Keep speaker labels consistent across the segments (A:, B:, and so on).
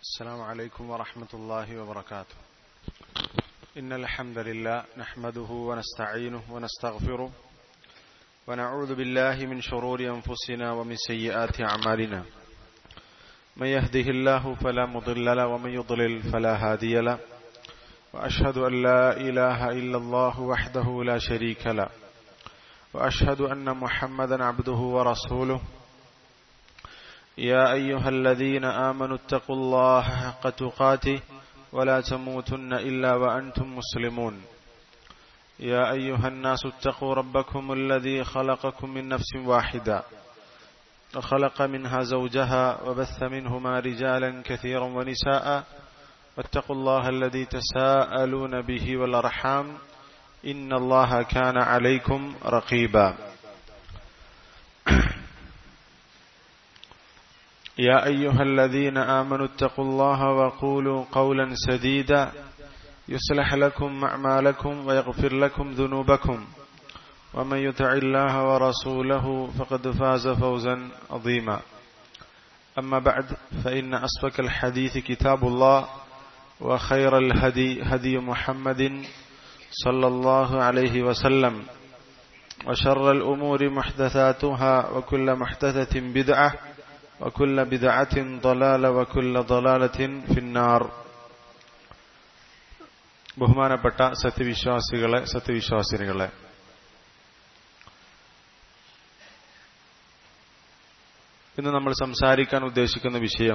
A: السلام عليكم ورحمة الله وبركاته إن الحمد لله نحمده ونستعينه ونستغفره ونعوذ بالله من شرور أنفسنا ومن سيئات أعمالنا من يهده الله فلا مضل له ومن يضلل فلا هادي له وأشهد أن لا إله إلا الله وحده لا شريك له وأشهد أن محمدا عبده ورسوله يا أيها الذين آمنوا اتقوا الله حق تقاته ولا تموتن إلا وأنتم مسلمون يا أيها الناس اتقوا ربكم الذي خلقكم من نفس واحدة وخلق منها زوجها وبث منهما رجالا كثيرا ونساء واتقوا الله الذي تساءلون به والأرحام إن الله كان عليكم رقيبا يا أيها الذين آمنوا اتقوا الله وقولوا قولا سديدا يصلح لكم أعمالكم ويغفر لكم ذنوبكم ومن يطع الله ورسوله فقد فاز فوزا عظيما أما بعد فإن أصدق الحديث كتاب الله وخير الهدي هدي محمد صلى الله عليه وسلم وشر الأمور محدثاتها وكل محدثة بدعة وكل بدعة ضلالة وكل ضلالة في النار ബഹുമാനപ്പെട്ട സത്യവിശ്വാസികളെ സത്യവിശ്വാസിനികളെ ഇന്ന് നമ്മൾ സംസാരിക്കാൻ ഉദ്ദേശിക്കുന്ന വിഷയം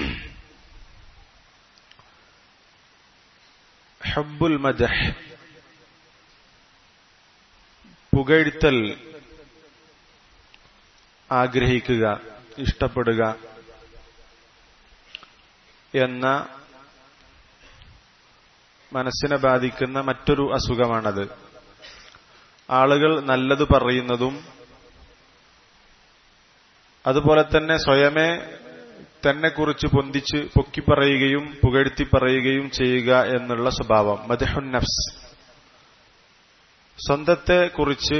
A: ഹബ്ബുൽ മജഹ് പുകഴ്ത്തൽ ആഗ്രഹിക്കുക ഇഷ്ടപ്പെടുക എന്ന മനസ്സിനെ ബാധിക്കുന്ന മറ്റൊരു അസുഖമാണത് ആളുകൾ നല്ലത് പറയുന്നതും അതുപോലെ തന്നെ സ്വയമേ തന്നെ കുറിച്ച് പൊന്തിച്ച് പൊക്കി പറയുകയും പുകഴ്ത്തി പറയുകയും ചെയ്യുക എന്നുള്ള സ്വഭാവം മദഹുൻ നഫ്സ് സ്വന്തത്തെ കുറിച്ച്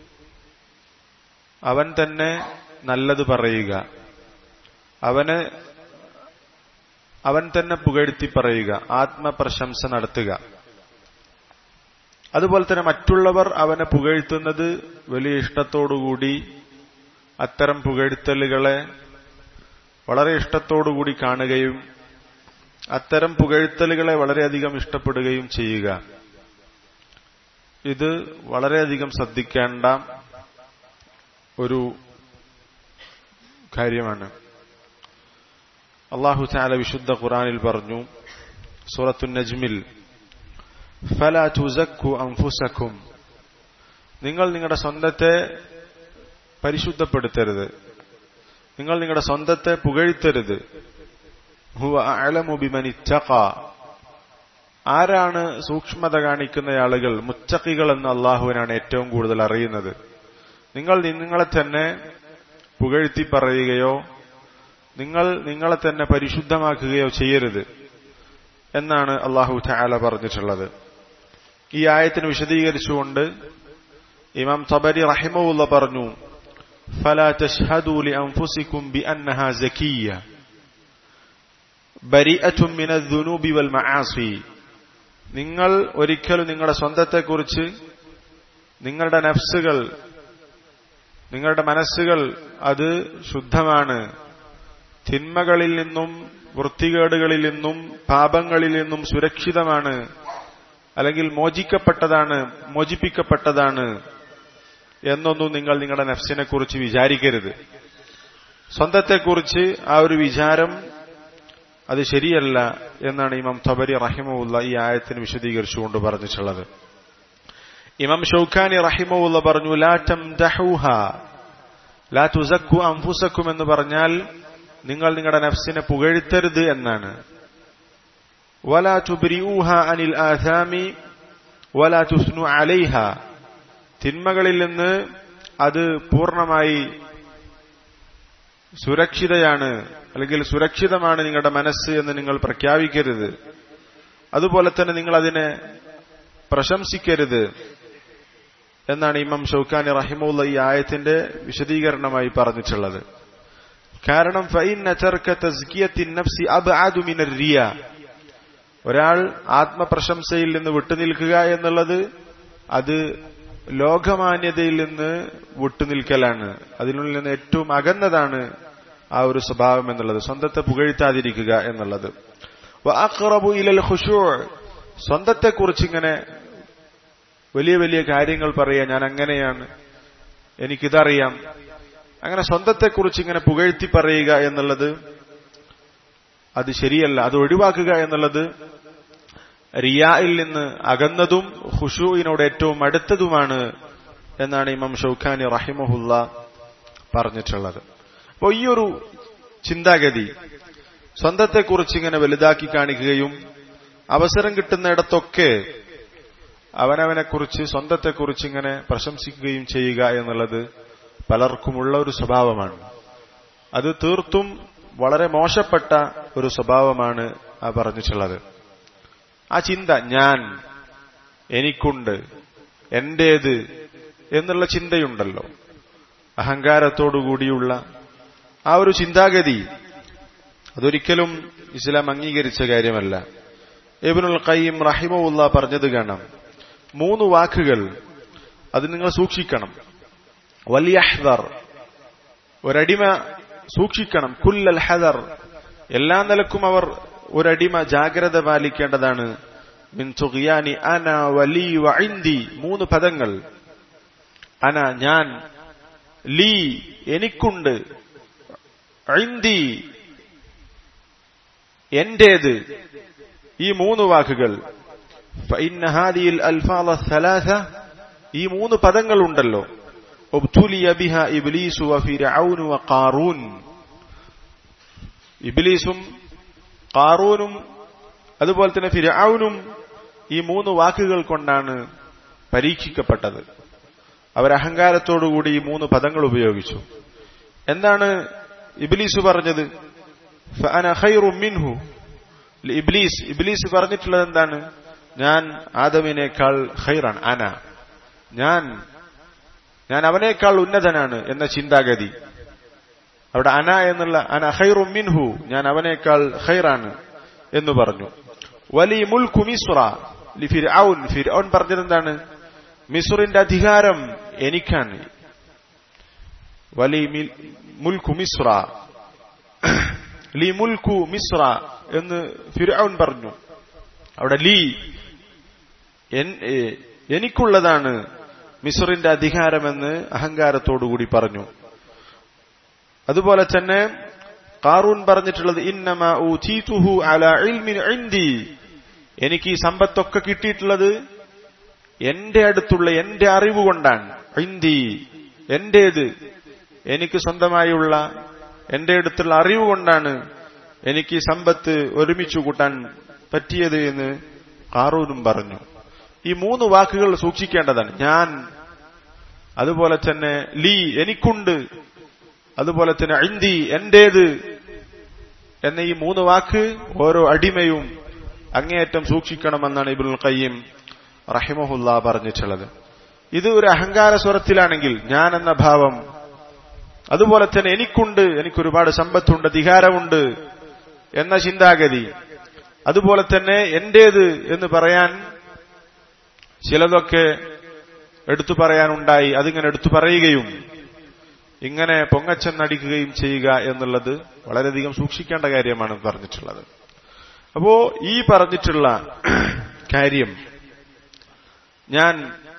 A: അവൻ തന്നെ നല്ലത് പറയുക അവന് അവൻ തന്നെ പുകഴ്ത്തി പറയുക ആത്മപ്രശംസ നടത്തുക അതുപോലെ തന്നെ മറ്റുള്ളവർ അവനെ പുകഴ്ത്തുന്നത് വലിയ ഇഷ്ടത്തോടുകൂടി അത്തരം പുകഴ്ത്തലുകളെ വളരെ ഇഷ്ടത്തോടുകൂടി കാണുകയും അത്തരം പുകഴ്ത്തലുകളെ വളരെയധികം ഇഷ്ടപ്പെടുകയും ചെയ്യുക ഇത് വളരെയധികം ശ്രദ്ധിക്കേണ്ട ഒരു കാര്യമാണ് അള്ളാഹു ചാല വിശുദ്ധ ഖുറാനിൽ പറഞ്ഞു സൂറത്തു നജ്മിൽ ഫല തുസക്കു അംഫുസക്കും നിങ്ങൾ നിങ്ങളുടെ സ്വന്തത്തെ പരിശുദ്ധപ്പെടുത്തരുത് നിങ്ങൾ നിങ്ങളുടെ സ്വന്തത്തെ പുകഴ്ത്തരുത് ഹുവ അലമുബിമനിറ്റക ആരാണ് സൂക്ഷ്മത കാണിക്കുന്ന ആളുകൾ മുച്ചക്കികൾ എന്ന് അള്ളാഹുവിനാണ് ഏറ്റവും കൂടുതൽ അറിയുന്നത് നിങ്ങൾ നിങ്ങളെ തന്നെ പുകഴ്ത്തി പറയുകയോ നിങ്ങൾ നിങ്ങളെ തന്നെ പരിശുദ്ധമാക്കുകയോ ചെയ്യരുത് എന്നാണ് അള്ളാഹു ചായാല പറഞ്ഞിട്ടുള്ളത് ഈ ആയത്തിന് വിശദീകരിച്ചുകൊണ്ട് ഇമാം തബരി റഹിമുള്ള പറഞ്ഞു فلا تشهدوا لأنفسكم بأنها زكية بريئة من الذنوب والمعاصي നിങ്ങൾ ഒരിക്കലും നിങ്ങളുടെ സ്വന്തത്തെക്കുറിച്ച് നിങ്ങളുടെ നഫ്സുകൾ നിങ്ങളുടെ മനസ്സുകൾ അത് ശുദ്ധമാണ് തിന്മകളിൽ നിന്നും വൃത്തികേടുകളിൽ നിന്നും പാപങ്ങളിൽ നിന്നും സുരക്ഷിതമാണ് അല്ലെങ്കിൽ മോചിക്കപ്പെട്ടതാണ് മോചിപ്പിക്കപ്പെട്ടതാണ് എന്നൊന്നും നിങ്ങൾ നിങ്ങളുടെ നഫ്സിനെ കുറിച്ച് വിചാരിക്കരുത് സ്വന്തത്തെക്കുറിച്ച് ആ ഒരു വിചാരം അത് ശരിയല്ല എന്നാണ് ഇമാം തബരി റഹിമുല്ല ഈ ആയത്തിന് വിശദീകരിച്ചുകൊണ്ട് പറഞ്ഞിട്ടുള്ളത് ഇമാം ഷൌഖാനി റഹിമുല്ല പറഞ്ഞു ലാറ്റം ദഹൂഹ ലാ തുസക്കു അംഫുസക്കും എന്ന് പറഞ്ഞാൽ നിങ്ങൾ നിങ്ങളുടെ നഫ്സിനെ പുകഴ്ത്തരുത് എന്നാണ് വലാ തുബ്രിഊഹ അനിൽ ആഥാമി വലാ തുസ്നു അലൈഹ തിന്മകളിൽ നിന്ന് അത് പൂർണ്ണമായി സുരക്ഷിതയാണ് അല്ലെങ്കിൽ സുരക്ഷിതമാണ് നിങ്ങളുടെ മനസ്സ് എന്ന് നിങ്ങൾ പ്രഖ്യാപിക്കരുത് അതുപോലെ തന്നെ നിങ്ങൾ അതിനെ പ്രശംസിക്കരുത് എന്നാണ് ഇമാം ഷൌക്കാനി റഹിമുള്ള ഈ ആയത്തിന്റെ വിശദീകരണമായി പറഞ്ഞിട്ടുള്ളത് കാരണം ഫൈന തർക്ക തസ്കിയത്തിൻ നഫ്സി അബ്അദു മിനർ റിയ ഒരാൾ ആത്മപ്രശംസയിൽ നിന്ന് വിട്ടുനിൽക്കുക എന്നുള്ളത് അത് ലോകമാന്യതയിൽ നിന്ന് വിട്ടുനിൽക്കലാണ് അതിനുള്ളിൽ നിന്ന് ഏറ്റവും അകന്നതാണ് ആ ഒരു സ്വഭാവം എന്നുള്ളത് സ്വന്തത്തെ പുകഴ്ത്താതിരിക്കുക എന്നുള്ളത് വഅഖറബു ഇലൽ ഖുശൂ സ്വന്തത്തെക്കുറിച്ച് ഇങ്ങനെ വലിയ വലിയ കാര്യങ്ങൾ പറയാ ഞാൻ അങ്ങനെയാണ് എനിക്കിതറിയാം അങ്ങനെ സ്വന്തത്തെക്കുറിച്ച് ഇങ്ങനെ പുകഴ്ത്തി പറയുക എന്നുള്ളത് അത് ശരിയല്ല അത് ഒഴിവാക്കുക എന്നുള്ളത് റിയായിൽ നിന്ന് അകന്നതും ഖുഷൂയിനോട് ഏറ്റവും അടുത്തതുമാണ് എന്നാണ് ഇമാം ഷൌഖാനി റഹിമഹുല്ല പറഞ്ഞിട്ടുള്ളത് അപ്പോൾ ഈ ഒരു ചിന്താഗതി സ്വന്തത്തെക്കുറിച്ച് ഇങ്ങനെ വലുതാക്കി കാണിക്കുകയും അവസരം കിട്ടുന്നിടത്തൊക്കെ അവനവനെക്കുറിച്ച് സ്വന്തത്തെക്കുറിച്ച് ഇങ്ങനെ പ്രശംസിക്കുകയും ചെയ്യുക എന്നുള്ളത് പലർക്കുമുള്ള ഒരു സ്വഭാവമാണ് അത് തീർത്തും വളരെ മോശപ്പെട്ട ഒരു സ്വഭാവമാണ് ആ പറഞ്ഞിട്ടുള്ളത് ആ ചിന്ത ഞാൻ എനിക്കുണ്ട് എന്റേത് എന്നുള്ള ചിന്തയുണ്ടല്ലോ അഹങ്കാരത്തോടുകൂടിയുള്ള ആ ഒരു ചിന്താഗതി അതൊരിക്കലും ഇസ്ലാം അംഗീകരിച്ച കാര്യമല്ല എബിനുൽ ഖയ്യിം റഹിമുല്ല പറഞ്ഞത് കാണാം മൂന്ന് വാക്കുകൾ അത് നിങ്ങൾ സൂക്ഷിക്കണം വലിയ ഹദർ ഒരടിമ സൂക്ഷിക്കണം കുല്ലൽ ഹദർ എല്ലാ നിലക്കും അവർ ഒരടിമ ജാഗ്രത പാലിക്കേണ്ടതാണ് മിൻ തുഖിയാനി അന വലി വഇന്ദി മൂന്ന് പദങ്ങൾ അന ഞാൻ ലീ എനിക്കുണ്ട് ഐന്തി എന്റേത് ഈ മൂന്ന് വാക്കുകൾ فإن هذه الألفاظ الثلاثة ഈ മൂന്ന് പദങ്ങളുണ്ടല്ലോ ابتلي بها إبليس وفرعون وقارون ഇബിലീസും കാറൂനും അതുപോലെ തന്നെ ഫിരൌനും ഈ മൂന്ന് വാക്കുകൾ കൊണ്ടാണ് പരീക്ഷിക്കപ്പെട്ടത് അവർ അഹങ്കാരത്തോടുകൂടി ഈ മൂന്ന് പദങ്ങൾ ഉപയോഗിച്ചു എന്താണ് ഇബിലീസ് പറഞ്ഞത് ഫഅന ഖൈറും മിൻഹു ഇബ്ലീസ് ഇബ്ലീസ് പറഞ്ഞിട്ടുള്ളത് എന്താണ് ഞാൻ ആദമിനേക്കാൾ ഖൈറാണ് അന ഞാൻ ഞാൻ അവനേക്കാൾ ഉന്നതനാണ് എന്ന ചിന്താഗതി അവിടെ അന എന്നുള്ള അന ഖൈറും മിൻഹു ഞാൻ അവനേക്കാൾ ഖൈറാണ് എന്ന് പറഞ്ഞു വലി മുൽക്കു മിസ്ര ലി ഫിർഔൻ ഫിർഔൻ പറഞ്ഞത് എന്താണ് മിസ്റിന്റെ അധികാരം എനിക്കാണ് വലി മുൽക്കു മിസ്ര ലി മുൽക്കു മിസ്ര എന്ന് ഫിർഔൻ പറഞ്ഞു അവിടെ ലീ എനിക്കുള്ളതാണ് മിസ്റിന്റെ അധികാരമെന്ന് അഹങ്കാരത്തോടുകൂടി പറഞ്ഞു അതുപോലെ തന്നെ കാറൂൻ പറഞ്ഞിട്ടുള്ളത് ഇന്നമ ഊതീതുഹു അലാ ഇൽമിൻ ഇൻദി എനിക്ക് ഈ സമ്പത്തൊക്കെ കിട്ടിയിട്ടുള്ളത് എന്റെ അടുത്തുള്ള എന്റെ അറിവ് കൊണ്ടാണ് ഇന്ദി എന്റേത് എനിക്ക് സ്വന്തമായുള്ള എന്റെ അടുത്തുള്ള അറിവ് കൊണ്ടാണ് എനിക്ക് ഈ സമ്പത്ത് ഒരുമിച്ചു കൂട്ടാൻ പറ്റിയത് എന്ന് കാറൂനും പറഞ്ഞു ഈ മൂന്ന് വാക്കുകൾ സൂക്ഷിക്കേണ്ടതാണ് ഞാൻ അതുപോലെ തന്നെ ലീ എനിക്കുണ്ട് അതുപോലെ തന്നെ ഇന്ദി എന്റേത് എന്ന ഈ മൂന്ന് വാക്ക് ഓരോ അടിമയും അങ്ങേയറ്റം സൂക്ഷിക്കണമെന്നാണ് ഇബുൽ ഖയ്യം റഹിമഹുല്ല പറഞ്ഞിട്ടുള്ളത് ഇത് ഒരു അഹങ്കാര സ്വരത്തിലാണെങ്കിൽ ഞാൻ എന്ന ഭാവം അതുപോലെ തന്നെ എനിക്കുണ്ട് എനിക്കൊരുപാട് സമ്പത്തുണ്ട് അധികാരമുണ്ട് എന്ന ചിന്താഗതി അതുപോലെ തന്നെ എന്റേത് എന്ന് പറയാൻ ചിലതൊക്കെ എടുത്തു പറയാനുണ്ടായി അതിങ്ങനെ എടുത്തു പറയുകയും ഇങ്ങനെ പൊങ്ങച്ചെന്നടിക്കുകയും ചെയ്യുക എന്നുള്ളത് വളരെയധികം സൂക്ഷിക്കേണ്ട കാര്യമാണ് പറഞ്ഞിട്ടുള്ളത് അപ്പോ ഈ പറഞ്ഞിട്ടുള്ള കാര്യം ഞാൻ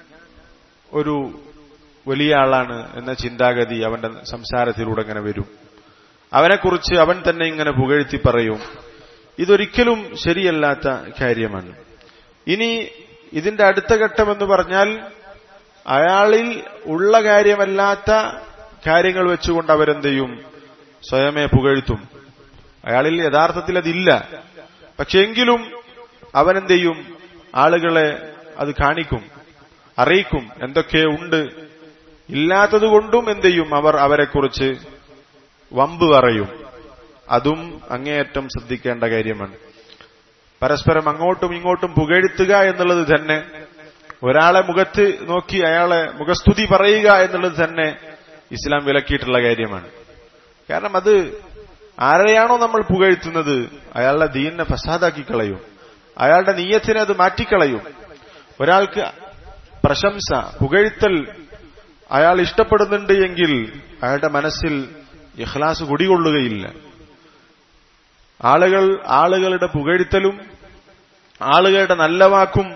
A: ഒരു വലിയ ആളാണ് എന്ന ചിന്താഗതി അവന്റെ സംസാരത്തിലൂടെ ഇങ്ങനെ വരും അവനെക്കുറിച്ച് അവൻ തന്നെ ഇങ്ങനെ പുകഴ്ത്തി പറയും ഇതൊരിക്കലും ശരിയല്ലാത്ത കാര്യമാണ് ഇനി ഇതിന്റെ അടുത്ത ഘട്ടം എന്ന് പറഞ്ഞാൽ അയാളിൽ ഉള്ള കാര്യമല്ലാത്ത കാര്യങ്ങൾ വെച്ചുകൊണ്ട് അവരെന്ത് ചെയ്യും സ്വയമേ പുകഴ്ത്തും അയാളിൽ യഥാർത്ഥത്തിൽ അതില്ല പക്ഷെ എങ്കിലും അവനെന്ത് ചെയ്യും ആളുകളെ അത് കാണിക്കും അറിയിക്കും എന്തൊക്കെ ഉണ്ട് ഇല്ലാത്തതുകൊണ്ടും എന്ത് ചെയ്യും അവർ അവരെക്കുറിച്ച് വമ്പ് പറയും അതും അങ്ങേയറ്റം ശ്രദ്ധിക്കേണ്ട കാര്യമാണ് പരസ്പരം അങ്ങോട്ടും ഇങ്ങോട്ടും പുകഴ്ത്തുക എന്നുള്ളത് തന്നെ ഒരാളെ മുഖത്ത് നോക്കി അയാളെ മുഖസ്തുതി പറയുക എന്നുള്ളത് തന്നെ ഇസ്ലാം വിലക്കിയിട്ടുള്ള കാര്യമാണ് കാരണം അത് ആരെയാണോ നമ്മൾ പുകഴ്ത്തുന്നത് അയാളുടെ ദീനിനെ ഫസാദാക്കി കളയും അയാളുടെ നീയത്തിനെ അത് മാറ്റിക്കളയും ഒരാൾക്ക് പ്രശംസ പുകഴ്ത്തൽ അയാൾ ഇഷ്ടപ്പെടുന്നുണ്ട് എങ്കിൽ അയാളുടെ മനസ്സിൽ ഇഖ്ലാസ് കുടികൊള്ളുകയില്ല ആളുകൾ ആളുകളുടെ പുകഴ്ത്തലും ആളുകളുടെ നല്ല വാക്കും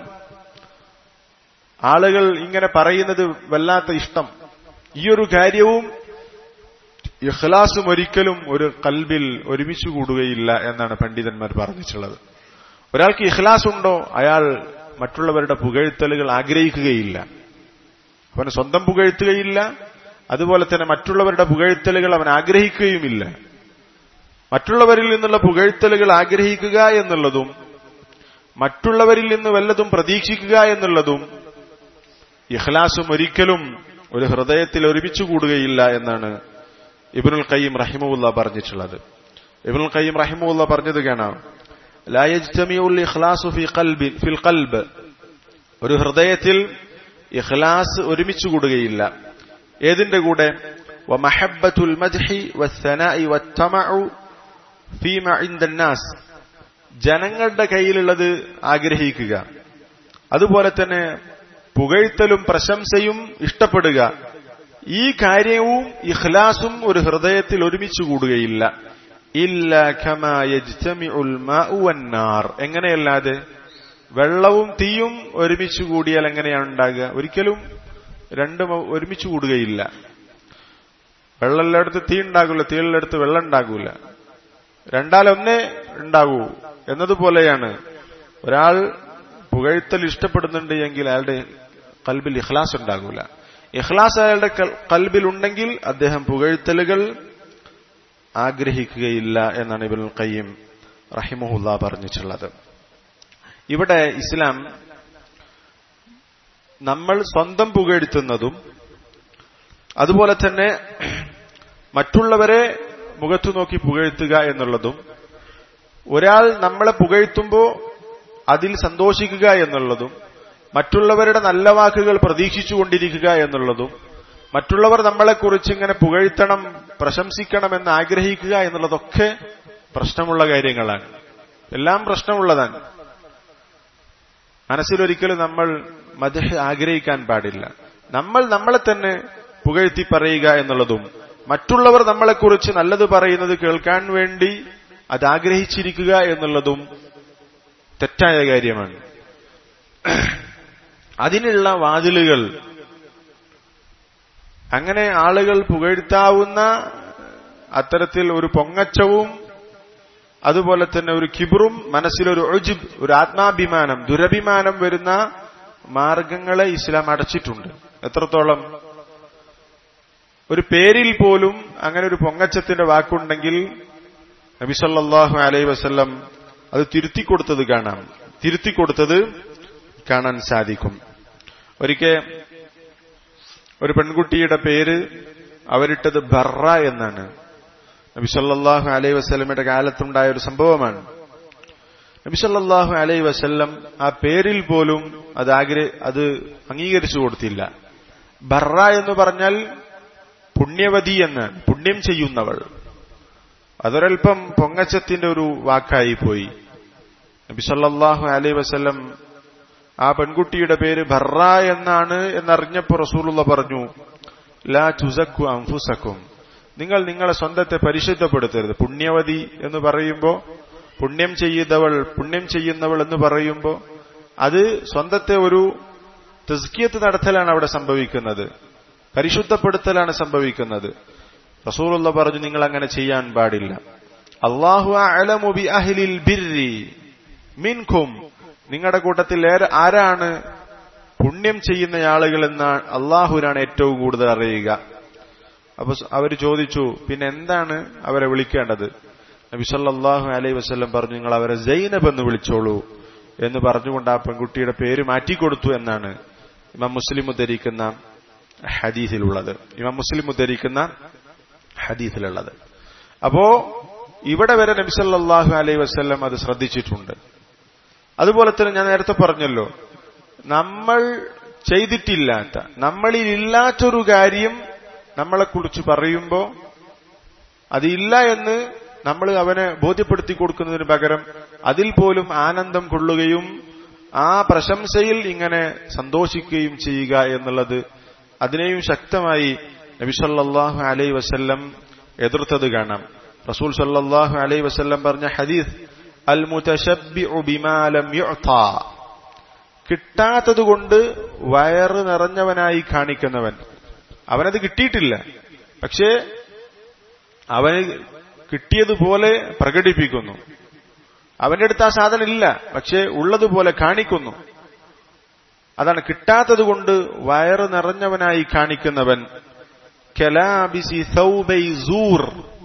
A: ആളുകൾ ഇങ്ങനെ പറയുന്നത് വല്ലാത്ത ഇഷ്ടം ഈ ഒരു കാര്യവും ഇഖ്ലാസും ഒരിക്കലും ഒരു കൽബിൽ ഒരുമിച്ച് കൂടുകയില്ല എന്നാണ് പണ്ഡിതന്മാർ പറഞ്ഞിട്ടുള്ളത് ഒരാൾക്ക് ഇഖ്ലാസ് ഉണ്ടോ അയാൾ മറ്റുള്ളവരുടെ പുകഴ്ത്തലുകൾ ആഗ്രഹിക്കുകയില്ല അവൻ സ്വന്തം പുകഴ്ത്തുകയില്ല അതുപോലെ തന്നെ മറ്റുള്ളവരുടെ പുകഴ്ത്തലുകൾ അവൻ ആഗ്രഹിക്കുകയുമില്ല മറ്റുള്ളവരിൽ നിന്നുള്ള പുകഴ്ത്തലുകൾ ആഗ്രഹിക്കുക എന്നുള്ളതും മറ്റുള്ളവരിൽ നിന്ന് വല്ലതും പ്രതീക്ഷിക്കുക എന്നുള്ളതും ഇഖ്ലാസും ഒരിക്കലും ഒരു ഹൃദയത്തിൽ ഒരുമിച്ച് കൂടുകയില്ല എന്നാണ് ഇബിനുൽ ഖയ്യം റഹിമുല്ല പറഞ്ഞിട്ടുള്ളത് ഇബിനുൽ ഖയ്യം റഹിമുല്ല പറഞ്ഞത് കാണാം ലായജ്തമിയുൽ ഇഖ്ലാസു ഫി ഖൽബി ഫിൽ ഖൽബ് ഒരു ഹൃദയത്തിൽ ഇഖ്ലാസ് ഒരുമിച്ച് കൂടുകയില്ല ഏതിന്റെ കൂടെ വമഹബ്ബത്തുൽ മദ്ഹി വസ്സനാഇ വത്തമഉ ഫീമ ഇൻദന്നാസ് ജനങ്ങളുടെ കയ്യിലുള്ളത് ആഗ്രഹിക്കുക അതുപോലെ തന്നെ പുകഴ്ത്തലും പ്രശംസയും ഇഷ്ടപ്പെടുക ഈ കാര്യവും ഇഖ്ലാസും ഒരു ഹൃദയത്തിൽ ഒരുമിച്ച് കൂടുകയില്ല ഇല്ല ഖമാർ എങ്ങനെയല്ലാതെ വെള്ളവും തീയും ഒരുമിച്ച് കൂടിയാൽ എങ്ങനെയാണ് ഉണ്ടാകുക ഒരിക്കലും രണ്ടും ഒരുമിച്ച് കൂടുകയില്ല വെള്ളമുള്ളിടത്ത് തീ ഉണ്ടാകില്ല തീയുള്ളിടത്ത് വെള്ളം ഉണ്ടാകൂല രണ്ടാലൊന്നേ ഉണ്ടാകൂ എന്നതുപോലെയാണ് ഒരാൾ പുകഴ്ത്തൽ ഇഷ്ടപ്പെടുന്നുണ്ട് എങ്കിൽ അയാളുടെ കൽബിൽ ഇഖ്ലാസ് ഉണ്ടാകൂല ഇഖ്ലാസ് അയാളുടെ കൽബിൽ ഉണ്ടെങ്കിൽ അദ്ദേഹം പുകഴ്ത്തലുകൾ ആഗ്രഹിക്കുകയില്ല എന്നാണ് ഇബുൽ ഖയ്യം റഹിമുല്ല പറഞ്ഞിട്ടുള്ളത് ഇവിടെ ഇസ്ലാം നമ്മൾ സ്വന്തം പുകഴ്ത്തുന്നതും അതുപോലെ തന്നെ മറ്റുള്ളവരെ മുഖത്തു നോക്കി പുകഴ്ത്തുക എന്നുള്ളതും ഒരാൾ നമ്മളെ പുകഴ്ത്തുമ്പോൾ അതിൽ സന്തോഷിക്കുക എന്നുള്ളതും മറ്റുള്ളവരുടെ നല്ല വാക്കുകൾ പ്രതീക്ഷിച്ചുകൊണ്ടിരിക്കുക എന്നുള്ളതും മറ്റുള്ളവർ നമ്മളെക്കുറിച്ച് ഇങ്ങനെ പുകഴ്ത്തണം പ്രശംസിക്കണം എന്ന് ആഗ്രഹിക്കുക എന്നുള്ളതൊക്കെ പ്രശ്നമുള്ള കാര്യങ്ങളാണ് എല്ലാം പ്രശ്നമുള്ളതാണ് മനസ്സിലൊരിക്കലും നമ്മൾ മദഹ് ആഗ്രഹിക്കാൻ പാടില്ല നമ്മൾ നമ്മളെ തന്നെ പുകഴ്ത്തി പറയുക എന്നുള്ളതും മറ്റുള്ളവർ നമ്മളെക്കുറിച്ച് നല്ലത് പറയുന്നത് കേൾക്കാൻ വേണ്ടി അത് ആഗ്രഹിച്ചിരിക്കുക എന്നുള്ളതും തെറ്റായ കാര്യമാണ് അതിനുള്ള വാതിലുകൾ അങ്ങനെ ആളുകൾ പുകഴ്ത്താവുന്ന അത്തരത്തിൽ ഒരു പൊങ്ങച്ചവും അതുപോലെ തന്നെ ഒരു കിബറും മനസ്സിലൊരു ഒജിബ് ഒരു ആത്മാഭിമാനം ദുരഭിമാനം വരുന്ന മാർഗങ്ങളെ ഇസ്ലാം അടച്ചിട്ടുണ്ട് എത്രത്തോളം ഒരു പേരിൽ പോലും അങ്ങനെ ഒരു പൊങ്ങച്ചത്തിന്റെ വാക്കുണ്ടെങ്കിൽ നബിസല്ലാഹു അലൈ വസ്ല്ലം അത് തിരുത്തിക്കൊടുത്തത് കാണാം തിരുത്തിക്കൊടുത്തത് കാണാൻ സാധിക്കും ഒരിക്കൽ ഒരു പെൺകുട്ടിയുടെ പേര് അവരിട്ടത് ബറ എന്നാണ് നബി സല്ലാഹു അലൈ വസ്ലമയുടെ കാലത്തുണ്ടായ ഒരു സംഭവമാണ് നബി സല്ലാഹു അലൈ വസ്ല്ലം ആ പേരിൽ പോലും അത് ആഗ്രഹ അത് അംഗീകരിച്ചു കൊടുത്തില്ല ബറ എന്ന് പറഞ്ഞാൽ പുണ്യവതി എന്ന് പുണ്യം ചെയ്യുന്നവൾ അതൊരൽപ്പം പൊങ്ങച്ചത്തിന്റെ ഒരു വാക്കായി പോയി നബി സല്ലാഹു അലൈ വസ്ല്ലം ആ പെൺകുട്ടിയുടെ പേര് ബറ എന്നാണ് എന്നറിഞ്ഞപ്പോ റസൂലുള്ള പറഞ്ഞു ലാ ചുസക്കു അംഫുസക്കും നിങ്ങൾ നിങ്ങളെ സ്വന്തത്തെ പരിശുദ്ധപ്പെടുത്തരുത് പുണ്യവതി എന്ന് പറയുമ്പോ പുണ്യം ചെയ്യുന്നവൾ പുണ്യം ചെയ്യുന്നവൾ എന്ന് പറയുമ്പോ അത് സ്വന്തത്തെ ഒരു തെസ്കിയത്ത് നടത്തലാണ് അവിടെ സംഭവിക്കുന്നത് പരിശുദ്ധപ്പെടുത്തലാണ് സംഭവിക്കുന്നത് റസൂലുള്ള പറഞ്ഞു നിങ്ങൾ അങ്ങനെ ചെയ്യാൻ പാടില്ല അള്ളാഹു അലമു ബി അഹ്ലിൽ ബിർരി മിൻകും നിങ്ങളുടെ കൂട്ടത്തിൽ ആരാണ് പുണ്യം ചെയ്യുന്ന ആളുകൾ എന്ന അള്ളാഹുവിനാണ് ഏറ്റവും കൂടുതൽ അറിയുക അപ്പൊ അവര് ചോദിച്ചു പിന്നെ എന്താണ് അവരെ വിളിക്കേണ്ടത് നബി സല്ലാഹു അലൈ വസ്ല്ലം പറഞ്ഞു നിങ്ങൾ അവരെ ജൈനബ് എന്ന് വിളിച്ചോളൂ എന്ന് പറഞ്ഞുകൊണ്ട് ആ പെൺകുട്ടിയുടെ പേര് മാറ്റിക്കൊടുത്തു എന്നാണ് ഇമാം മുസ്ലിം ഉദ്ധരിക്കുന്ന ഹദീസിലുള്ളത് ഇമാം മുസ്ലിം ഉദ്ധരിക്കുന്ന ഹദീസിലുള്ളത് അപ്പോ ഇവിടെ വരെ നബി സല്ലാഹു അലൈ വസ്ല്ലം അത് ശ്രദ്ധിച്ചിട്ടുണ്ട് അതുപോലെ തന്നെ ഞാൻ നേരത്തെ പറഞ്ഞല്ലോ നമ്മൾ ചെയ്തിട്ടില്ലാത്ത നമ്മളിൽ ഇല്ലാത്തൊരു കാര്യം നമ്മളെക്കുറിച്ച് പറയുമ്പോ അതില്ല എന്ന് നമ്മൾ അവനെ ബോധ്യപ്പെടുത്തി കൊടുക്കുന്നതിന് പകരം അതിൽ പോലും ആനന്ദം കൊള്ളുകയും ആ പ്രശംസയിൽ ഇങ്ങനെ സന്തോഷിക്കുകയും ചെയ്യുക എന്നുള്ളത് അതിനെയും ശക്തമായി നബിസല്ലാഹു അലൈ വസല്ലം എതിർത്തത് കാണാം റസൂൽ സല്ലാഹു അലൈ വസല്ലം പറഞ്ഞ ഹദീസ് അൽ മുതശബ്ബിഉ കിട്ടാത്തതുകൊണ്ട് വയറ് നിറഞ്ഞവനായി കാണിക്കുന്നവൻ അവനത് കിട്ടിയിട്ടില്ല പക്ഷേ അവന് കിട്ടിയതുപോലെ പ്രകടിപ്പിക്കുന്നു അവന്റെ അടുത്ത് ആ സാധനം ഇല്ല പക്ഷേ ഉള്ളതുപോലെ കാണിക്കുന്നു അതാണ് കിട്ടാത്തത് കൊണ്ട് വയറ് നിറഞ്ഞവനായി കാണിക്കുന്നവൻ കലാബിസി സൂർ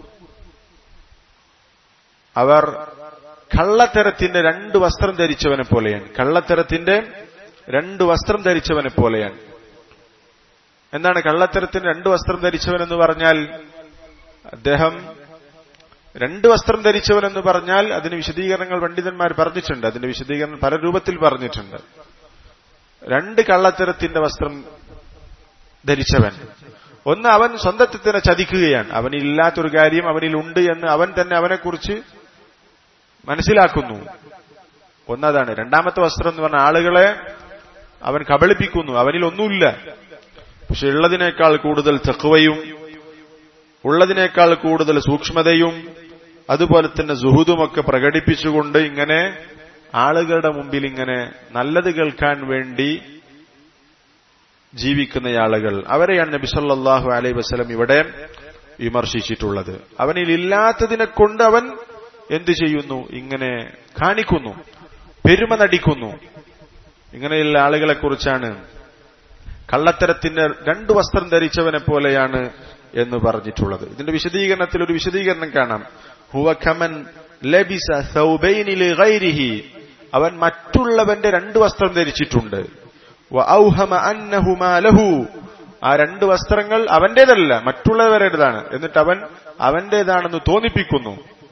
A: അവർ കള്ളത്തരത്തിന്റെ രണ്ട് വസ്ത്രം ധരിച്ചവനെ പോലെയാണ് കള്ളത്തരത്തിന്റെ രണ്ട് വസ്ത്രം ധരിച്ചവനെ പോലെയാണ് എന്താണ് കള്ളത്തരത്തിന് രണ്ട് വസ്ത്രം ധരിച്ചവൻ എന്ന് പറഞ്ഞാൽ അദ്ദേഹം രണ്ട് വസ്ത്രം ധരിച്ചവൻ എന്ന് പറഞ്ഞാൽ അതിന് വിശദീകരണങ്ങൾ പണ്ഡിതന്മാർ പറഞ്ഞിട്ടുണ്ട് അതിന്റെ വിശദീകരണം പല രൂപത്തിൽ പറഞ്ഞിട്ടുണ്ട് രണ്ട് കള്ളത്തരത്തിന്റെ വസ്ത്രം ധരിച്ചവൻ ഒന്ന് അവൻ സ്വന്തത്തിൽ തന്നെ ചതിക്കുകയാണ് അവനില്ലാത്തൊരു കാര്യം അവനിൽ ഉണ്ട് എന്ന് അവൻ തന്നെ അവനെക്കുറിച്ച് മനസ്സിലാക്കുന്നു ഒന്നതാണ് രണ്ടാമത്തെ വസ്ത്രം എന്ന് പറഞ്ഞ ആളുകളെ അവൻ കബളിപ്പിക്കുന്നു അവനിൽ ഒന്നുമില്ല പക്ഷെ ഉള്ളതിനേക്കാൾ കൂടുതൽ തെക്കുവയും ഉള്ളതിനേക്കാൾ കൂടുതൽ സൂക്ഷ്മതയും അതുപോലെ തന്നെ സുഹുദുമൊക്കെ പ്രകടിപ്പിച്ചുകൊണ്ട് ഇങ്ങനെ ആളുകളുടെ മുമ്പിൽ ഇങ്ങനെ നല്ലത് കേൾക്കാൻ വേണ്ടി ജീവിക്കുന്ന ആളുകൾ അവരെയാണ് നബി സല്ലല്ലാഹു അലൈഹി വസല്ലം ഇവിടെ വിമർശിച്ചിട്ടുള്ളത് അവനിൽ ഇല്ലാത്തതിനെ കൊണ്ട് അവൻ എന്തു ചെയ്യുന്നു ഇങ്ങനെ കാണിക്കുന്നു പെരുമ നടിക്കുന്നു ഇങ്ങനെയുള്ള ആളുകളെ കുറിച്ചാണ് കള്ളത്തരത്തിന്റെ രണ്ടു വസ്ത്രം ധരിച്ചവനെ പോലെയാണ് എന്ന് പറഞ്ഞിട്ടുള്ളത് ഇതിന്റെ വിശദീകരണത്തിൽ ഒരു വിശദീകരണം കാണാം ഹുവഖമൻ ലബിസ സൗബൈനിലെ ഗൈരിഹി അവൻ മറ്റുള്ളവന്റെ രണ്ട് വസ്ത്രം ധരിച്ചിട്ടുണ്ട് ലഹു ആ രണ്ട് വസ്ത്രങ്ങൾ അവന്റേതല്ല മറ്റുള്ളവരുടേതാണ് എന്നിട്ട് അവൻ അവന്റേതാണെന്ന് തോന്നിപ്പിക്കുന്നു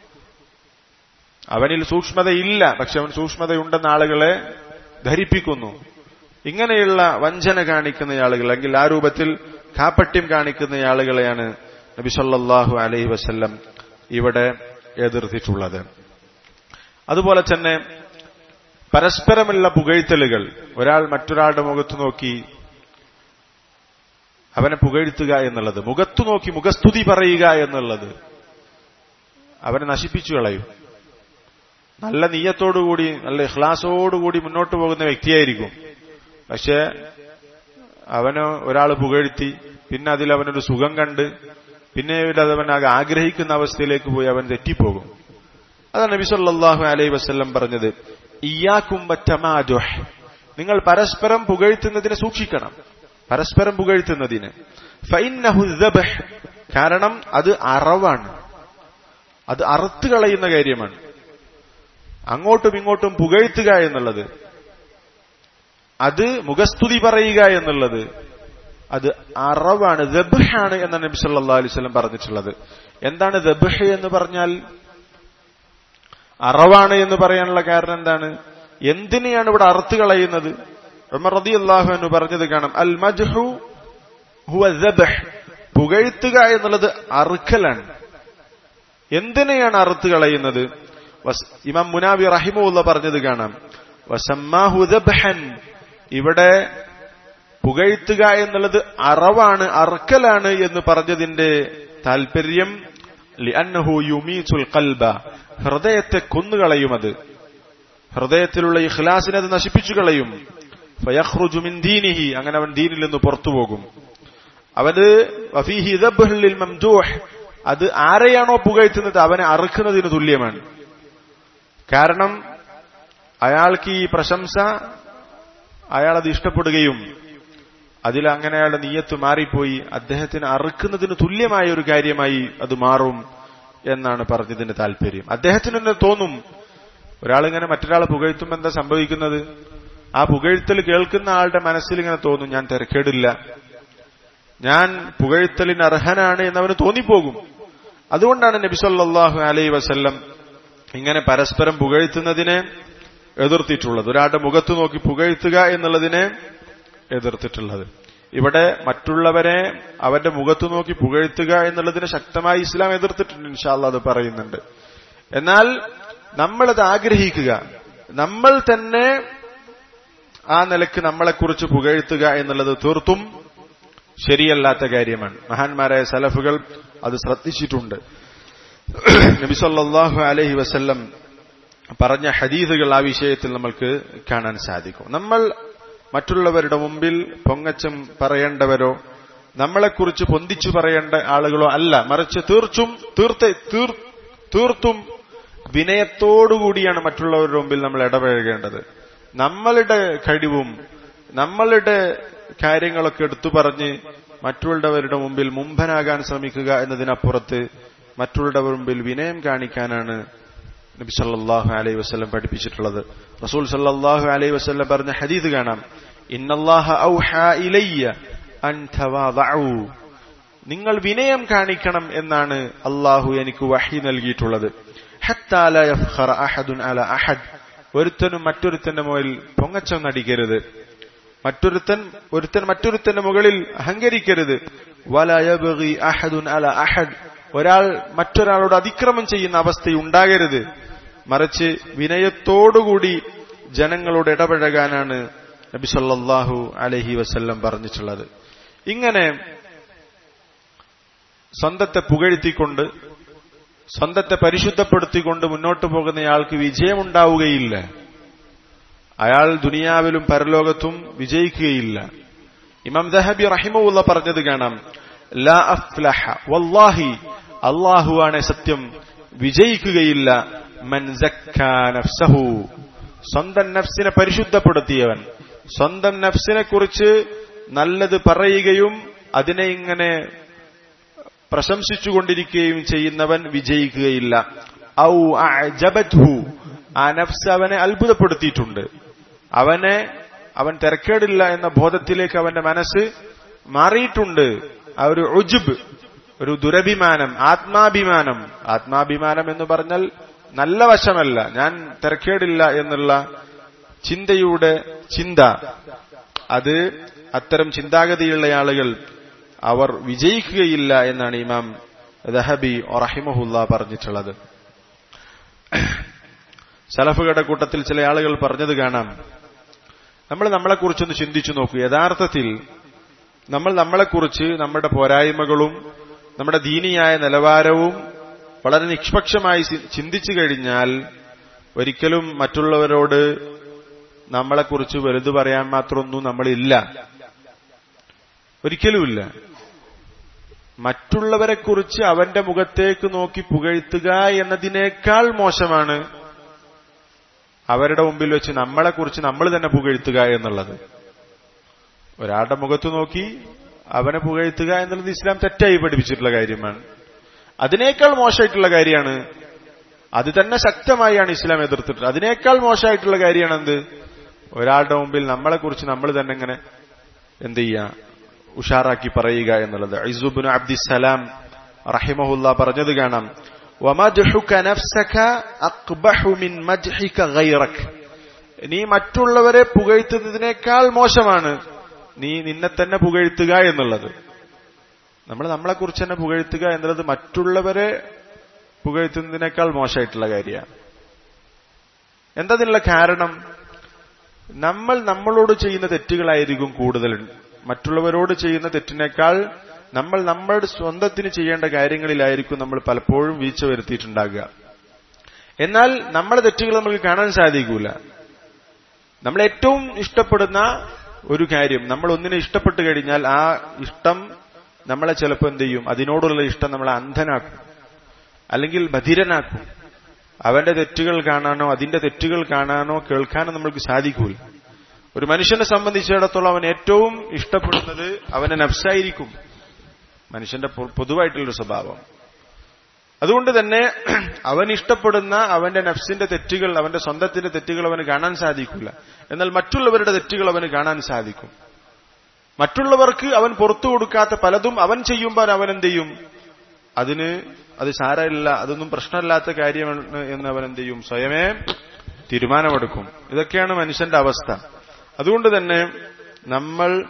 A: അവനിൽ സൂക്ഷ്മതയില്ല പക്ഷെ അവൻ സൂക്ഷ്മതയുണ്ടെന്ന ആളുകളെ ധരിപ്പിക്കുന്നു ഇങ്ങനെയുള്ള വഞ്ചന കാണിക്കുന്ന ആളുകൾ അല്ലെങ്കിൽ ആ രൂപത്തിൽ കാപ്പട്യം കാണിക്കുന്ന ആളുകളെയാണ് നബി സല്ലാഹു അലൈഹി വസല്ലം ഇവിടെ എതിർത്തിട്ടുള്ളത് അതുപോലെ തന്നെ പരസ്പരമുള്ള പുകഴ്ത്തലുകൾ ഒരാൾ മറ്റൊരാളുടെ മുഖത്ത് നോക്കി അവനെ പുകഴ്ത്തുക എന്നുള്ളത് മുഖത്തു നോക്കി മുഖസ്തുതി പറയുക എന്നുള്ളത് അവനെ നശിപ്പിച്ചു കളയും നല്ല നീയത്തോടുകൂടി നല്ല ഇഖ്ലാസോടുകൂടി മുന്നോട്ട് പോകുന്ന വ്യക്തിയായിരിക്കും പക്ഷേ അവന് ഒരാൾ പുകഴ്ത്തി പിന്നെ അതിൽ അവനൊരു സുഖം കണ്ട് പിന്നീട് അതവൻ ആകെ ആഗ്രഹിക്കുന്ന അവസ്ഥയിലേക്ക് പോയി അവൻ തെറ്റിപ്പോകും അതാണ് നബി സല്ലല്ലാഹു അലൈഹി വസല്ലം പറഞ്ഞത് ഇയാക്കും നിങ്ങൾ പരസ്പരം പുകഴ്ത്തുന്നതിനെ സൂക്ഷിക്കണം പരസ്പരം പുകഴ്ത്തുന്നതിന് കാരണം അത് അറവാണ് അത് അറുത്ത് കളയുന്ന കാര്യമാണ് അങ്ങോട്ടും ഇങ്ങോട്ടും പുകഴ്ത്തുക എന്നുള്ളത് അത് മുഖസ്തുതി പറയുക എന്നുള്ളത് അത് അറവാണ് ദബ്ഹാണ് എന്നാണ് നബി സല്ലല്ലാഹു അലൈഹി വസല്ലം പറഞ്ഞിട്ടുള്ളത് എന്താണ് ദബ്ഹ് എന്ന് പറഞ്ഞാൽ അറവാണ് എന്ന് പറയാനുള്ള കാരണം എന്താണ് എന്തിനെയാണ് ഇവിടെ അറുത്ത് കളയുന്നത് ഉമർ റളിയല്ലാഹു അൻഹു പറഞ്ഞത് കാണാം അൽ മജ്ഹു ഹുവ ദബ്ഹ് പുകഴ്ത്തുക എന്നുള്ളത് അറുക്കലാണ് എന്തിനെയാണ് അറുത്ത് കളയുന്നത് ഇമാം മുനാവി റഹിമുള്ള പറഞ്ഞത് കാണാം വസമ്മാഹു ദബ്ഹൻ ഇവിടെ പുകഴ്ത്തുക എന്നുള്ളത് അറവാണ് അറക്കലാണ് എന്ന് പറഞ്ഞതിന്റെ താല്പര്യം ലിഅന്നഹു യുമീസുൽ ഖൽബ ഹൃദയത്തെ കൊന്നുകളയുമത് ഹൃദയത്തിലുള്ള ഇഖ്ലാസിനെ അത് നശിപ്പിച്ചു കളയും ഫയഖ്റുജു മിൻ ദീനിഹി അങ്ങനെ അവൻ ദീനിൽ നിന്ന് പുറത്തു പോകും അവന് വഫീഹി ദബ്ഹുൽ മംജൂഹ് അത് ആരെയാണോ പുകഴ്ത്തുന്നത് അവനെ അറുക്കുന്നതിന് തുല്യമാണ് കാരണം അയാൾക്ക് ഈ പ്രശംസ അയാളത് ഇഷ്ടപ്പെടുകയും അതിൽ അങ്ങനെ അയാളുടെ നീയത്ത് മാറിപ്പോയി അദ്ദേഹത്തിന് അറുക്കുന്നതിന് തുല്യമായ ഒരു കാര്യമായി അത് മാറും എന്നാണ് പറഞ്ഞതിന്റെ താല്പര്യം അദ്ദേഹത്തിന് തന്നെ തോന്നും ഒരാളിങ്ങനെ മറ്റൊരാളെ പുകഴ്ത്തുമ്പോൾ എന്താ സംഭവിക്കുന്നത് ആ പുകഴ്ത്തൽ കേൾക്കുന്ന ആളുടെ മനസ്സിൽ ഇങ്ങനെ തോന്നും ഞാൻ തിരക്കേടില്ല ഞാൻ പുകഴ്ത്തലിന് അർഹനാണ് എന്നവന് തോന്നിപ്പോകും അതുകൊണ്ടാണ് നബിസല്ലാഹു അലൈ വസല്ലം ഇങ്ങനെ പരസ്പരം പുകഴ്ത്തുന്നതിനെ എതിർത്തിട്ടുള്ളത് ഒരാളുടെ മുഖത്ത് നോക്കി പുകഴ്ത്തുക എന്നുള്ളതിനെ എതിർത്തിട്ടുള്ളത് ഇവിടെ മറ്റുള്ളവരെ അവന്റെ മുഖത്ത് നോക്കി പുകഴ്ത്തുക എന്നുള്ളതിനെ ശക്തമായി ഇസ്ലാം എതിർത്തിട്ടുണ്ട് ഇൻഷാല്ല അത് പറയുന്നുണ്ട് എന്നാൽ നമ്മളത് ആഗ്രഹിക്കുക നമ്മൾ തന്നെ ആ നിലക്ക് നമ്മളെക്കുറിച്ച് പുകഴ്ത്തുക എന്നുള്ളത് തീർത്തും ശരിയല്ലാത്ത കാര്യമാണ് മഹാന്മാരായ സലഫുകൾ അത് ശ്രദ്ധിച്ചിട്ടുണ്ട് നബിസല്ലാഹു അലഹി വസല്ലം പറഞ്ഞ ഹദീസുകൾ ആ വിഷയത്തിൽ നമ്മൾക്ക് കാണാൻ സാധിക്കും നമ്മൾ മറ്റുള്ളവരുടെ മുമ്പിൽ പൊങ്ങച്ചം പറയേണ്ടവരോ നമ്മളെക്കുറിച്ച് പൊന്തിച്ചു പറയേണ്ട ആളുകളോ അല്ല മറിച്ച് തീർച്ചും തീർത്ത തീർത്തും വിനയത്തോടുകൂടിയാണ് മറ്റുള്ളവരുടെ മുമ്പിൽ നമ്മൾ ഇടപഴകേണ്ടത് നമ്മളുടെ കഴിവും നമ്മളുടെ കാര്യങ്ങളൊക്കെ എടുത്തു പറഞ്ഞ് മറ്റുള്ളവരുടെ മുമ്പിൽ മുമ്പനാകാൻ ശ്രമിക്കുക എന്നതിനപ്പുറത്ത് മറ്റുള്ളവരുടെ മുമ്പിൽ വിനയം കാണിക്കാനാണ് നബി സല്ലാഹു അലൈഹി വസ്ലം പഠിപ്പിച്ചിട്ടുള്ളത് റസൂൽ സല്ലാഹു അലൈഹി വസ്ലം പറഞ്ഞ ഹദീദ് കാണാം ഇന്നല്ലാഹ ഇലയ്യ അൻ നിങ്ങൾ വിനയം കാണിക്കണം എന്നാണ് അള്ളാഹു എനിക്ക് വഹി നൽകിയിട്ടുള്ളത് ഒരുത്തനും മറ്റൊരുത്തന്റെ മുകളിൽ പൊങ്ങച്ചം നടിക്കരുത് മറ്റൊരുത്തൻ ഒരുത്തൻ മറ്റൊരുത്തന്റെ മുകളിൽ അഹങ്കരിക്കരുത് വലയബി അഹദുൻ അല അഹദ് ഒരാൾ മറ്റൊരാളോട് അതിക്രമം ചെയ്യുന്ന അവസ്ഥയുണ്ടാകരുത് മറിച്ച് വിനയത്തോടുകൂടി ജനങ്ങളോട് ഇടപഴകാനാണ് നബി സല്ലാഹു അലഹി വസ്ല്ലം പറഞ്ഞിട്ടുള്ളത് ഇങ്ങനെ സ്വന്തത്തെ പുകഴ്ത്തിക്കൊണ്ട് സ്വന്തത്തെ പരിശുദ്ധപ്പെടുത്തിക്കൊണ്ട് മുന്നോട്ടു പോകുന്നയാൾക്ക് വിജയമുണ്ടാവുകയില്ല അയാൾ ദുനിയാവിലും പരലോകത്തും വിജയിക്കുകയില്ല ഇമാം ദഹബി റഹിമുള്ള പറഞ്ഞത് കാണാം ലാ അഫ്ലഹ വല്ലാഹി അള്ളാഹുവാണ് സത്യം വിജയിക്കുകയില്ല മൻ നഫ്സഹു സ്വന്തം നഫ്സിനെ പരിശുദ്ധപ്പെടുത്തിയവൻ സ്വന്തം നഫ്സിനെ കുറിച്ച് നല്ലത് പറയുകയും അതിനെ ഇങ്ങനെ പ്രശംസിച്ചുകൊണ്ടിരിക്കുകയും ചെയ്യുന്നവൻ വിജയിക്കുകയില്ല ഔ അജബത്ഹു ആ നഫ്സ് അവനെ അത്ഭുതപ്പെടുത്തിയിട്ടുണ്ട് അവനെ അവൻ തിരക്കേടില്ല എന്ന ബോധത്തിലേക്ക് അവന്റെ മനസ്സ് മാറിയിട്ടുണ്ട് ആ ഒരു ഉജുബ് ഒരു ദുരഭിമാനം ആത്മാഭിമാനം ആത്മാഭിമാനം എന്ന് പറഞ്ഞാൽ നല്ല വശമല്ല ഞാൻ തിരക്കേടില്ല എന്നുള്ള ചിന്തയുടെ ചിന്ത അത് അത്തരം ചിന്താഗതിയുള്ള ആളുകൾ അവർ വിജയിക്കുകയില്ല എന്നാണ് ഇമാം ദഹബി റഹിമഹുല്ല പറഞ്ഞിട്ടുള്ളത് സലഫുകളുടെ കൂട്ടത്തിൽ ചില ആളുകൾ പറഞ്ഞത് കാണാം നമ്മൾ നമ്മളെക്കുറിച്ചൊന്ന് ചിന്തിച്ചു നോക്കൂ യഥാർത്ഥത്തിൽ നമ്മൾ നമ്മളെക്കുറിച്ച് നമ്മുടെ പോരായ്മകളും നമ്മുടെ ദീനിയായ നിലവാരവും വളരെ നിഷ്പക്ഷമായി ചിന്തിച്ചു കഴിഞ്ഞാൽ ഒരിക്കലും മറ്റുള്ളവരോട് നമ്മളെക്കുറിച്ച് വലുത് പറയാൻ മാത്രമൊന്നും നമ്മളില്ല ഒരിക്കലുമില്ല മറ്റുള്ളവരെക്കുറിച്ച് അവന്റെ മുഖത്തേക്ക് നോക്കി പുകഴ്ത്തുക എന്നതിനേക്കാൾ മോശമാണ് അവരുടെ മുമ്പിൽ വെച്ച് നമ്മളെക്കുറിച്ച് നമ്മൾ തന്നെ പുകഴ്ത്തുക എന്നുള്ളത് ഒരാളുടെ മുഖത്ത് നോക്കി അവനെ പുകഴ്ത്തുക എന്നുള്ളത് ഇസ്ലാം തെറ്റായി പഠിപ്പിച്ചിട്ടുള്ള കാര്യമാണ് അതിനേക്കാൾ മോശമായിട്ടുള്ള കാര്യമാണ് അത് തന്നെ ശക്തമായാണ് ഇസ്ലാം എതിർത്തിട്ടുള്ളത് അതിനേക്കാൾ മോശമായിട്ടുള്ള കാര്യമാണ് എന്ത് ഒരാളുടെ മുമ്പിൽ നമ്മളെക്കുറിച്ച് നമ്മൾ തന്നെ ഇങ്ങനെ എന്ത് ചെയ്യുക ഉഷാറാക്കി പറയുക എന്നുള്ളത് ഇസുബിന് അബ്ദിസലാം റഹിമഹുല്ല പറഞ്ഞത് കാണാം നീ മറ്റുള്ളവരെ പുകഴ്ത്തുന്നതിനേക്കാൾ മോശമാണ് നീ നിന്നെ തന്നെ പുകഴ്ത്തുക എന്നുള്ളത് നമ്മൾ നമ്മളെക്കുറിച്ച് തന്നെ പുകഴ്ത്തുക എന്നുള്ളത് മറ്റുള്ളവരെ പുകഴ്ത്തുന്നതിനേക്കാൾ മോശമായിട്ടുള്ള കാര്യമാണ് എന്തതിനുള്ള കാരണം നമ്മൾ നമ്മളോട് ചെയ്യുന്ന തെറ്റുകളായിരിക്കും കൂടുതൽ മറ്റുള്ളവരോട് ചെയ്യുന്ന തെറ്റിനേക്കാൾ നമ്മൾ നമ്മളുടെ സ്വന്തത്തിന് ചെയ്യേണ്ട കാര്യങ്ങളിലായിരിക്കും നമ്മൾ പലപ്പോഴും വീഴ്ച വരുത്തിയിട്ടുണ്ടാകുക എന്നാൽ നമ്മുടെ തെറ്റുകൾ നമുക്ക് കാണാൻ സാധിക്കൂല നമ്മൾ ഏറ്റവും ഇഷ്ടപ്പെടുന്ന ഒരു കാര്യം നമ്മൾ ഒന്നിനെ ഇഷ്ടപ്പെട്ടു കഴിഞ്ഞാൽ ആ ഇഷ്ടം നമ്മളെ ചിലപ്പോൾ എന്ത് ചെയ്യും അതിനോടുള്ള ഇഷ്ടം നമ്മളെ അന്ധനാക്കും അല്ലെങ്കിൽ ബധിരനാക്കും അവന്റെ തെറ്റുകൾ കാണാനോ അതിന്റെ തെറ്റുകൾ കാണാനോ കേൾക്കാനോ നമ്മൾക്ക് സാധിക്കൂല ഒരു മനുഷ്യനെ സംബന്ധിച്ചിടത്തോളം അവൻ ഏറ്റവും ഇഷ്ടപ്പെടുന്നത് അവന്റെ നഫ്സായിരിക്കും മനുഷ്യന്റെ പൊതുവായിട്ടുള്ളൊരു സ്വഭാവം അതുകൊണ്ട് തന്നെ അവൻ ഇഷ്ടപ്പെടുന്ന അവന്റെ നഫ്സിന്റെ തെറ്റുകൾ അവന്റെ സ്വന്തത്തിന്റെ തെറ്റുകൾ അവന് കാണാൻ സാധിക്കില്ല എന്നാൽ മറ്റുള്ളവരുടെ തെറ്റുകൾ അവന് കാണാൻ സാധിക്കും മറ്റുള്ളവർക്ക് അവൻ പുറത്തു കൊടുക്കാത്ത പലതും അവൻ ചെയ്യുമ്പോൾ അവൻ എന്ത് ചെയ്യും അതിന് അത് സാരമില്ല അതൊന്നും പ്രശ്നമില്ലാത്ത കാര്യമാണ് എന്ന് അവൻ എന്ത് ചെയ്യും സ്വയമേ തീരുമാനമെടുക്കും ഇതൊക്കെയാണ് മനുഷ്യന്റെ അവസ്ഥ അതുകൊണ്ട് തന്നെ നമ്മൾ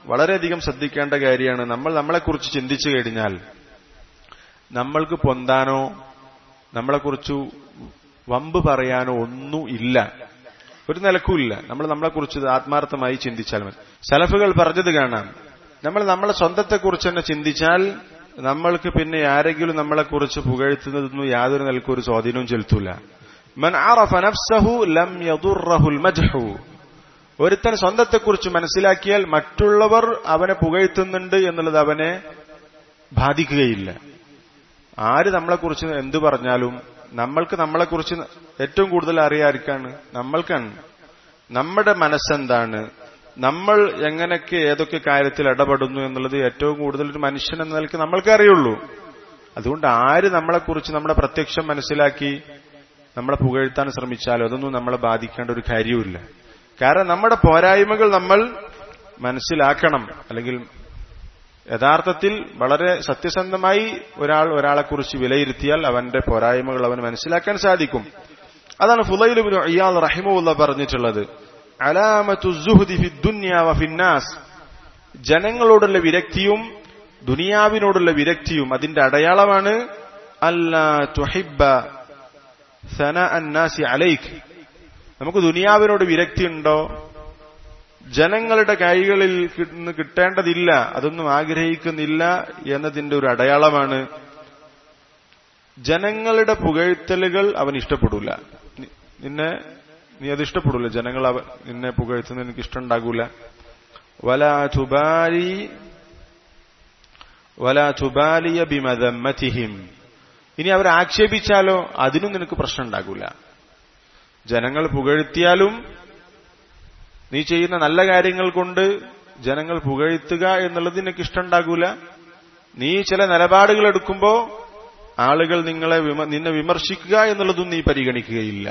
A: വളരെയധികം ശ്രദ്ധിക്കേണ്ട കാര്യമാണ് നമ്മൾ നമ്മളെക്കുറിച്ച് ചിന്തിച്ചു കഴിഞ്ഞാൽ നമ്മൾക്ക് പൊന്താനോ നമ്മളെക്കുറിച്ച് വമ്പ് പറയാനോ ഒന്നും ഇല്ല ഒരു നിലക്കുമില്ല നമ്മൾ നമ്മളെക്കുറിച്ച് ആത്മാർത്ഥമായി ചിന്തിച്ചാൽ മതി സലഫുകൾ പറഞ്ഞത് കാണാം നമ്മൾ നമ്മളെ സ്വന്തത്തെക്കുറിച്ച് തന്നെ ചിന്തിച്ചാൽ നമ്മൾക്ക് പിന്നെ ആരെങ്കിലും നമ്മളെക്കുറിച്ച് പുകഴ്ത്തുന്നതൊന്നും യാതൊരു നിലക്കും ഒരു സ്വാധീനവും ചെലുത്തൂല മൻ ആറഫ നഫ്സഹു ലം യദുറഹുൽ മജ്ഹു ഒരുത്തൻ സ്വന്തത്തെക്കുറിച്ച് മനസ്സിലാക്കിയാൽ മറ്റുള്ളവർ അവനെ പുകഴ്ത്തുന്നുണ്ട് എന്നുള്ളത് അവനെ ബാധിക്കുകയില്ല ആര് നമ്മളെക്കുറിച്ച് എന്തു പറഞ്ഞാലും നമ്മൾക്ക് നമ്മളെക്കുറിച്ച് ഏറ്റവും കൂടുതൽ അറിയാർക്കാണ് നമ്മൾക്കാണ് നമ്മുടെ മനസ്സെന്താണ് നമ്മൾ എങ്ങനെയൊക്കെ ഏതൊക്കെ കാര്യത്തിൽ ഇടപെടുന്നു എന്നുള്ളത് ഏറ്റവും കൂടുതൽ ഒരു മനുഷ്യൻ എന്ന നിലയ്ക്ക് നമ്മൾക്ക് അറിയുള്ളൂ അതുകൊണ്ട് ആര് നമ്മളെക്കുറിച്ച് നമ്മുടെ പ്രത്യക്ഷം മനസ്സിലാക്കി നമ്മളെ പുകഴ്ത്താൻ ശ്രമിച്ചാലോ അതൊന്നും നമ്മളെ ബാധിക്കേണ്ട ഒരു കാര്യവുമില്ല കാരണം നമ്മുടെ പോരായ്മകൾ നമ്മൾ മനസ്സിലാക്കണം അല്ലെങ്കിൽ യഥാർത്ഥത്തിൽ വളരെ സത്യസന്ധമായി ഒരാൾ ഒരാളെക്കുറിച്ച് വിലയിരുത്തിയാൽ അവന്റെ പോരായ്മകൾ അവന് മനസ്സിലാക്കാൻ സാധിക്കും അതാണ് ഫുലൈലുബിന് അയ്യാൾ റഹിമുല്ല പറഞ്ഞിട്ടുള്ളത് അലാമത്തു സുഹുദി ഫി ദുന്യ ഫിന്നാസ് ജനങ്ങളോടുള്ള വിരക്തിയും ദുനിയാവിനോടുള്ള വിരക്തിയും അതിന്റെ അടയാളമാണ് അല്ലാ തുഹിബ്ബ സന അന്നാസി അലൈഖ് നമുക്ക് ദുനിയാവിനോട് വിരക്തി ഉണ്ടോ ജനങ്ങളുടെ കൈകളിൽ നിന്ന് കിട്ടേണ്ടതില്ല അതൊന്നും ആഗ്രഹിക്കുന്നില്ല എന്നതിന്റെ ഒരു അടയാളമാണ് ജനങ്ങളുടെ പുകഴ്ത്തലുകൾ അവൻ ഇഷ്ടപ്പെടൂല നിന്നെ നീ അത് ഇഷ്ടപ്പെടൂല ജനങ്ങൾ അവ നിന്നെ പുകഴ്ത്തുന്ന എനിക്ക് ഇഷ്ടമുണ്ടാകൂല വല തുബാലി വല തുബാലിയ ബിമദമ്മതിഹിം ഇനി അവരെ ആക്ഷേപിച്ചാലോ അതിനും നിനക്ക് പ്രശ്നം ഉണ്ടാകൂല ജനങ്ങൾ പുകഴ്ത്തിയാലും നീ ചെയ്യുന്ന നല്ല കാര്യങ്ങൾ കൊണ്ട് ജനങ്ങൾ പുകഴ്ത്തുക എന്നുള്ളത് നിനക്ക് ഇഷ്ടമുണ്ടാകൂല നീ ചില നിലപാടുകൾ എടുക്കുമ്പോ ആളുകൾ നിങ്ങളെ നിന്നെ വിമർശിക്കുക എന്നുള്ളതും നീ പരിഗണിക്കുകയില്ല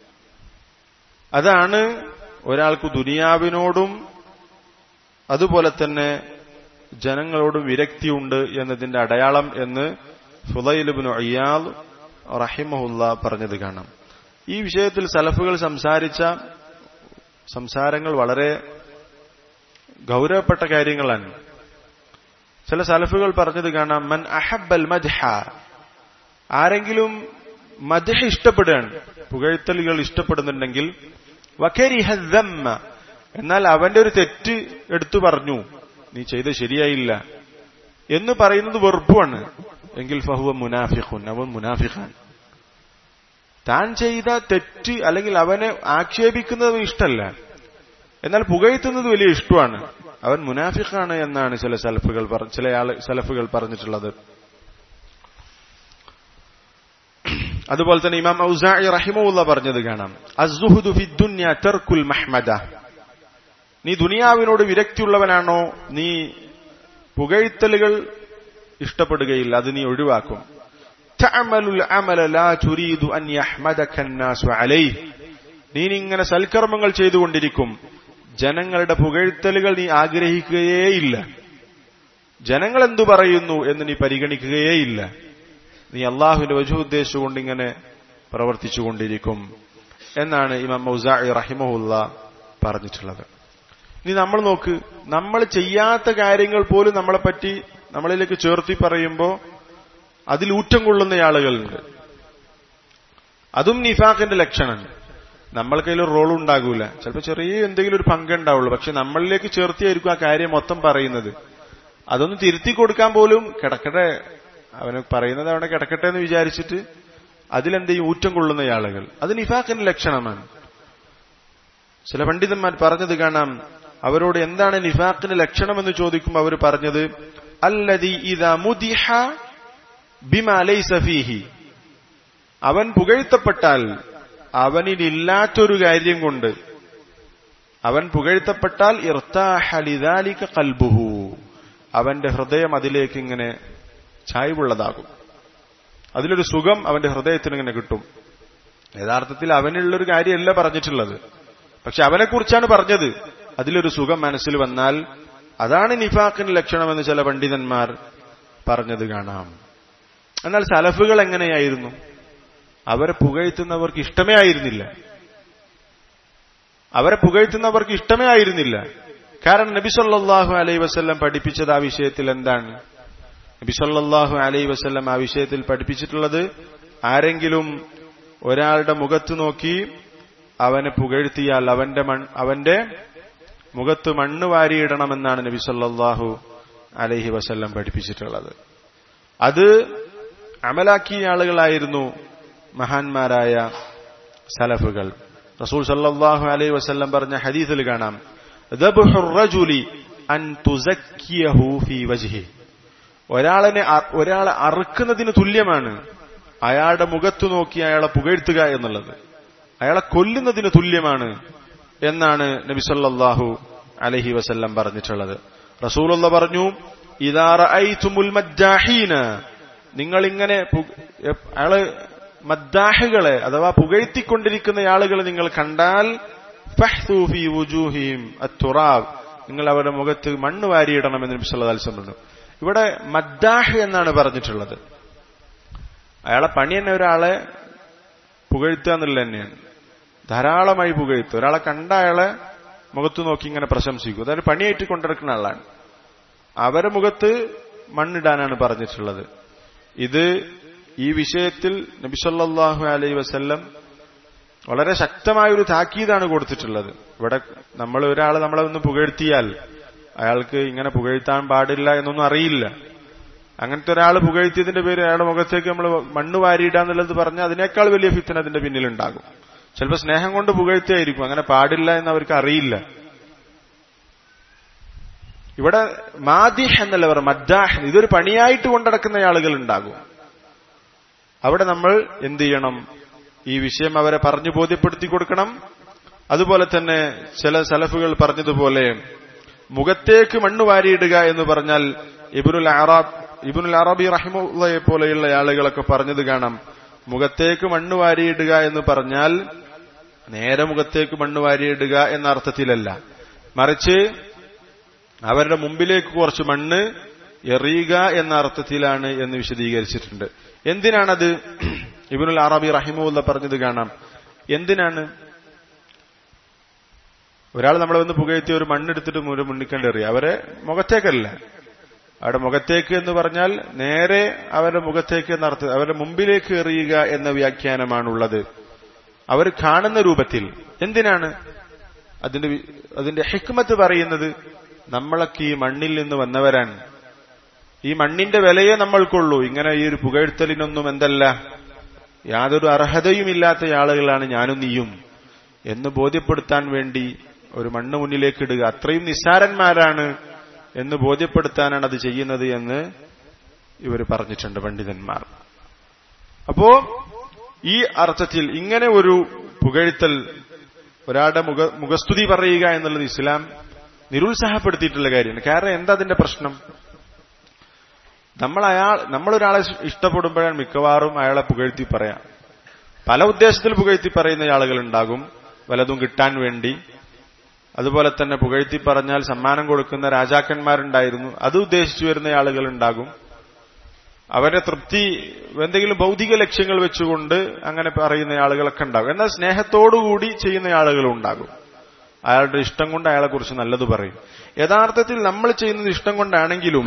A: അതാണ് ഒരാൾക്ക് ദുനിയാവിനോടും അതുപോലെ തന്നെ ജനങ്ങളോടും വിരക്തിയുണ്ട് എന്നതിന്റെ അടയാളം എന്ന് ഫുലൈലുബിന് അയ്യാൽ റഹിമഹുല്ല പറഞ്ഞത് കാണാം ഈ വിഷയത്തിൽ സലഫുകൾ സംസാരിച്ച സംസാരങ്ങൾ വളരെ ഗൗരവപ്പെട്ട കാര്യങ്ങളാണ് ചില സലഫുകൾ പറഞ്ഞത് കാണാം മൻ അഹബൽ മദ്ഹ ആരെങ്കിലും മദ്ഹ ഇഷ്ടപ്പെടുകയാണ് പുകഴ്ത്തലുകൾ ഇഷ്ടപ്പെടുന്നുണ്ടെങ്കിൽ വഖരിഹമ്മ എന്നാൽ അവന്റെ ഒരു തെറ്റ് എടുത്തു പറഞ്ഞു നീ ചെയ്ത് ശരിയായില്ല എന്ന് പറയുന്നത് വെറുപ്പാണ് എങ്കിൽ ഫഹുവ മുനാഫിഖുൻ അവൻ മുനാഫിഖാൻ താൻ ചെയ്ത തെറ്റ് അല്ലെങ്കിൽ അവനെ ആക്ഷേപിക്കുന്നത് ഇഷ്ടമല്ല എന്നാൽ പുകഴ്ത്തുന്നത് വലിയ ഇഷ്ടമാണ് അവൻ മുനാഫിഖാണ് എന്നാണ് ചില സലഫുകൾ ചില ആള് സലഫുകൾ പറഞ്ഞിട്ടുള്ളത് അതുപോലെ തന്നെ ഇമാം ഔസായി റഹിമുള്ള പറഞ്ഞത് കാണാം അസുഹുദു ഫി ദുന്യ തെർക്കുൽ മഹ്മദ നീ ദുനിയാവിനോട് വിരക്തിയുള്ളവനാണോ നീ പുകഴ്ത്തലുകൾ ഇഷ്ടപ്പെടുകയില്ല അത് നീ ഒഴിവാക്കും തഅമലുൽ അമല ലാ തുരീദു അൻ യഹ്മദക الناس അലൈഹി നീ ഇങ്ങനെ സൽക്കർമ്മങ്ങൾ ചെയ്തുകൊണ്ടിരിക്കും ജനങ്ങളുടെ പുകഴ്ത്തലുകൾ നീ ആഗ്രഹിക്കുകയേയില്ല ജനങ്ങൾ എന്തു പറയുന്നു എന്ന് നീ പരിഗണിക്കുകയേയില്ല നീ അള്ളാഹുവിന്റെ വജു ഉദ്ദേശിച്ചുകൊണ്ട് ഇങ്ങനെ പ്രവർത്തിച്ചുകൊണ്ടിരിക്കും എന്നാണ് ഇമാം മൗസായി റഹിമഹുല്ല പറഞ്ഞിട്ടുള്ളത് ഇനി നമ്മൾ നോക്ക് നമ്മൾ ചെയ്യാത്ത കാര്യങ്ങൾ പോലും നമ്മളെപ്പറ്റി നമ്മളിലേക്ക് ചേർത്തി പറയുമ്പോൾ അതിൽ ഊറ്റം കൊള്ളുന്ന ആളുകളുണ്ട് അതും നിഫാഖിന്റെ ലക്ഷണം നമ്മൾക്കതിൽ റോൾ ഉണ്ടാകൂല ചിലപ്പോൾ ചെറിയ എന്തെങ്കിലും ഒരു പങ്കുണ്ടാവുള്ളൂ പക്ഷെ നമ്മളിലേക്ക് ചേർത്തിയായിരിക്കും ആ കാര്യം മൊത്തം പറയുന്നത് അതൊന്ന് തിരുത്തി കൊടുക്കാൻ പോലും കിടക്കട്ടെ അവന് പറയുന്നത് അവിടെ കിടക്കട്ടെ എന്ന് വിചാരിച്ചിട്ട് അതിലെന്തെയും ഊറ്റം കൊള്ളുന്ന ആളുകൾ അത് നിഫാഖിന്റെ ലക്ഷണമാണ് ചില പണ്ഡിതന്മാർ പറഞ്ഞത് കാണാം അവരോട് എന്താണ് നിഫാഖിന്റെ ലക്ഷണമെന്ന് ചോദിക്കുമ്പോൾ അവർ പറഞ്ഞത് അല്ലതി ഇതാ മുദിഹ ബിമാലൈസഫീഹി അവൻ പുകഴ്ത്തപ്പെട്ടാൽ അവനിലില്ലാത്തൊരു കാര്യം കൊണ്ട് അവൻ പുകഴ്ത്തപ്പെട്ടാൽ ഇർത്താഹലിദാലിക കൽബുഹു അവന്റെ ഹൃദയം അതിലേക്ക് ഇങ്ങനെ ചായ്വുള്ളതാകും അതിലൊരു സുഖം അവന്റെ ഹൃദയത്തിന് ഇങ്ങനെ കിട്ടും യഥാർത്ഥത്തിൽ അവനുള്ളൊരു കാര്യമല്ല പറഞ്ഞിട്ടുള്ളത് പക്ഷെ അവനെക്കുറിച്ചാണ് പറഞ്ഞത് അതിലൊരു സുഖം മനസ്സിൽ വന്നാൽ അതാണ് നിഫാഖിന്റെ ലക്ഷണമെന്ന് ചില പണ്ഡിതന്മാർ പറഞ്ഞത് കാണാം എന്നാൽ സലഫുകൾ എങ്ങനെയായിരുന്നു അവരെ പുകഴ്ത്തുന്നവർക്ക് ഇഷ്ടമേ ആയിരുന്നില്ല അവരെ പുകഴ്ത്തുന്നവർക്ക് ഇഷ്ടമേ ആയിരുന്നില്ല കാരണം നബി സല്ലല്ലാഹു അലൈഹി വസല്ലം പഠിപ്പിച്ചത് ആ വിഷയത്തിൽ എന്താണ് നബി സല്ലല്ലാഹു അലൈഹി വസല്ലം ആ വിഷയത്തിൽ പഠിപ്പിച്ചിട്ടുള്ളത് ആരെങ്കിലും ഒരാളുടെ മുഖത്ത് നോക്കി അവനെ പുകഴ്ത്തിയാൽ അവന്റെ മൺ അവന്റെ മുഖത്ത് മണ്ണ് വാരിയിടണമെന്നാണ് നബി സല്ലല്ലാഹു അലൈഹി വസല്ലം പഠിപ്പിച്ചിട്ടുള്ളത് അത് അമലാക്കിയ ആളുകളായിരുന്നു മഹാന്മാരായ സലഫുകൾ റസൂൽ സല്ലല്ലാഹു അലൈഹി വസല്ലം പറഞ്ഞ ഹദീസിൽ കാണാം ദബ്ഹുർ റജുലി അൻ തുസക്കിയഹു ഫീ വജ്ഹി ഒരാളിനെ ഒരാളെ അറുക്കുന്നതിന് തുല്യമാണ് അയാളുടെ മുഖത്ത് നോക്കി അയാളെ പുകഴ്ത്തുക എന്നുള്ളത് അയാളെ കൊല്ലുന്നതിന് തുല്യമാണ് എന്നാണ് നബി സല്ലല്ലാഹു അലൈഹി വസല്ലം പറഞ്ഞിട്ടുള്ളത് റസൂലുള്ള പറഞ്ഞു ഇദാറ ഐതുമുൽ മദ്ദാഹീന നിങ്ങൾ ഇങ്ങനെ അയാള് മദ്ദാഹുകളെ അഥവാ പുകഴ്ത്തിക്കൊണ്ടിരിക്കുന്ന ആളുകളെ നിങ്ങൾ കണ്ടാൽ ഫഹ്സൂഫി വുജൂഹിം അത്തുറാബ് നിങ്ങൾ അവരുടെ മുഖത്ത് മണ്ണ് വാരിയിടണമെന്ന് നബി സല്ലല്ലാഹു അലൈഹി വസല്ലം പറഞ്ഞു ഇവിടെ മദ്ദാഹ് എന്നാണ് പറഞ്ഞിട്ടുള്ളത് അയാളെ പണി തന്നെ ഒരാളെ പുകഴ്ത്തുക എന്നുള്ളത് തന്നെയാണ് ധാരാളമായി പുകഴ്ത്തുക ഒരാളെ കണ്ട അയാളെ മുഖത്ത് നോക്കി ഇങ്ങനെ പ്രശംസിക്കും അതായത് പണിയായിട്ട് കൊണ്ടിരിക്കുന്ന ആളാണ് അവരെ മുഖത്ത് മണ്ണിടാനാണ് പറഞ്ഞിട്ടുള്ളത് ഇത് ഈ വിഷയത്തിൽ നബിസല്ലാഹു അലൈ വസല്ലം വളരെ ശക്തമായ ഒരു താക്കീതാണ് കൊടുത്തിട്ടുള്ളത് ഇവിടെ നമ്മൾ ഒരാൾ നമ്മളെ ഒന്ന് പുകഴ്ത്തിയാൽ അയാൾക്ക് ഇങ്ങനെ പുകഴ്ത്താൻ പാടില്ല എന്നൊന്നും അറിയില്ല അങ്ങനത്തെ ഒരാൾ പുകഴ്ത്തിയതിന്റെ പേര് അയാളുടെ മുഖത്തേക്ക് നമ്മൾ മണ്ണ് വാരിയിടാന്നുള്ളത് പറഞ്ഞാൽ അതിനേക്കാൾ വലിയ ഫിത്തന അതിന്റെ പിന്നിലുണ്ടാകും ചിലപ്പോൾ സ്നേഹം കൊണ്ട് പുകഴ്ത്തിയായിരിക്കും അങ്ങനെ പാടില്ല എന്ന് അവർക്ക് അറിയില്ല ഇവിടെ മാദിഹ് എന്നല്ല പറ മദ്ദാഹ് ഇതൊരു പണിയായിട്ട് കൊണ്ടടക്കുന്ന ആളുകൾ ഉണ്ടാകും അവിടെ നമ്മൾ എന്ത് ചെയ്യണം ഈ വിഷയം അവരെ പറഞ്ഞു ബോധ്യപ്പെടുത്തി കൊടുക്കണം അതുപോലെ തന്നെ ചില സലഫുകൾ പറഞ്ഞതുപോലെ മുഖത്തേക്ക് മണ്ണ് വാരിയിടുക എന്ന് പറഞ്ഞാൽ ഇബുനുൽ അറാബ് ഇബുനുൽ അറബി റഹിമുള്ളയെ പോലെയുള്ള ആളുകളൊക്കെ പറഞ്ഞത് കാണാം മുഖത്തേക്ക് മണ്ണ് വാരിയിടുക എന്ന് പറഞ്ഞാൽ നേരെ മുഖത്തേക്ക് മണ്ണ് വാരിയിടുക എന്ന അർത്ഥത്തിലല്ല മറിച്ച് അവരുടെ മുമ്പിലേക്ക് കുറച്ച് മണ്ണ് എറിയുക എന്ന അർത്ഥത്തിലാണ് എന്ന് വിശദീകരിച്ചിട്ടുണ്ട് എന്തിനാണത് ഇബിനുൽ അറബി റഹിമുല്ല പറഞ്ഞത് കാണാം എന്തിനാണ് ഒരാൾ നമ്മളെ വന്ന് പുകയത്തി ഒരു മണ്ണെടുത്തിട്ട് മുര മുന്നിക്കണ്ട് എറിയുക അവരെ മുഖത്തേക്കല്ല അവരുടെ മുഖത്തേക്ക് എന്ന് പറഞ്ഞാൽ നേരെ അവരുടെ മുഖത്തേക്ക് എന്നർത്ഥം അവരുടെ മുമ്പിലേക്ക് എറിയുക എന്ന വ്യാഖ്യാനമാണുള്ളത് അവർ കാണുന്ന രൂപത്തിൽ എന്തിനാണ് അതിന്റെ അതിന്റെ ഹിക്മത്ത് പറയുന്നത് നമ്മളൊക്കെ ഈ മണ്ണിൽ നിന്ന് വന്നവരാണ് ഈ മണ്ണിന്റെ വിലയെ നമ്മൾക്കുള്ളൂ ഇങ്ങനെ ഈ ഒരു പുകഴ്ത്തലിനൊന്നും എന്തല്ല യാതൊരു അർഹതയുമില്ലാത്ത ആളുകളാണ് ഞാനും നീയും എന്ന് ബോധ്യപ്പെടുത്താൻ വേണ്ടി ഒരു മണ്ണ് മുന്നിലേക്ക് ഇടുക അത്രയും നിസ്സാരന്മാരാണ് എന്ന് ബോധ്യപ്പെടുത്താനാണ് അത് ചെയ്യുന്നത് എന്ന് ഇവർ പറഞ്ഞിട്ടുണ്ട് പണ്ഡിതന്മാർ അപ്പോ ഈ അർത്ഥത്തിൽ ഇങ്ങനെ ഒരു പുകഴ്ത്തൽ ഒരാളുടെ മുഖ മുഖസ്തുതി പറയുക എന്നുള്ളത് ഇസ്ലാം നിരുത്സാഹപ്പെടുത്തിയിട്ടുള്ള കാര്യമാണ് കാരണം എന്താ അതിന്റെ പ്രശ്നം നമ്മൾ അയാൾ നമ്മളൊരാളെ ഇഷ്ടപ്പെടുമ്പോഴാണ് മിക്കവാറും അയാളെ പുകഴ്ത്തി പറയാം പല ഉദ്ദേശത്തിൽ പുകഴ്ത്തി പറയുന്ന ആളുകൾ ഉണ്ടാകും വലതും കിട്ടാൻ വേണ്ടി അതുപോലെ തന്നെ പുകഴ്ത്തി പറഞ്ഞാൽ സമ്മാനം കൊടുക്കുന്ന രാജാക്കന്മാരുണ്ടായിരുന്നു അത് ഉദ്ദേശിച്ചു വരുന്ന ആളുകൾ ഉണ്ടാകും അവരെ തൃപ്തി എന്തെങ്കിലും ഭൗതിക ലക്ഷ്യങ്ങൾ വെച്ചുകൊണ്ട് അങ്ങനെ പറയുന്ന ആളുകളൊക്കെ ഉണ്ടാകും എന്നാൽ സ്നേഹത്തോടുകൂടി ചെയ്യുന്ന ആളുകളും ഉണ്ടാകും അയാളുടെ ഇഷ്ടം കൊണ്ട് അയാളെ കുറിച്ച് നല്ലത് പറയും യഥാർത്ഥത്തിൽ നമ്മൾ ചെയ്യുന്നത് ഇഷ്ടം കൊണ്ടാണെങ്കിലും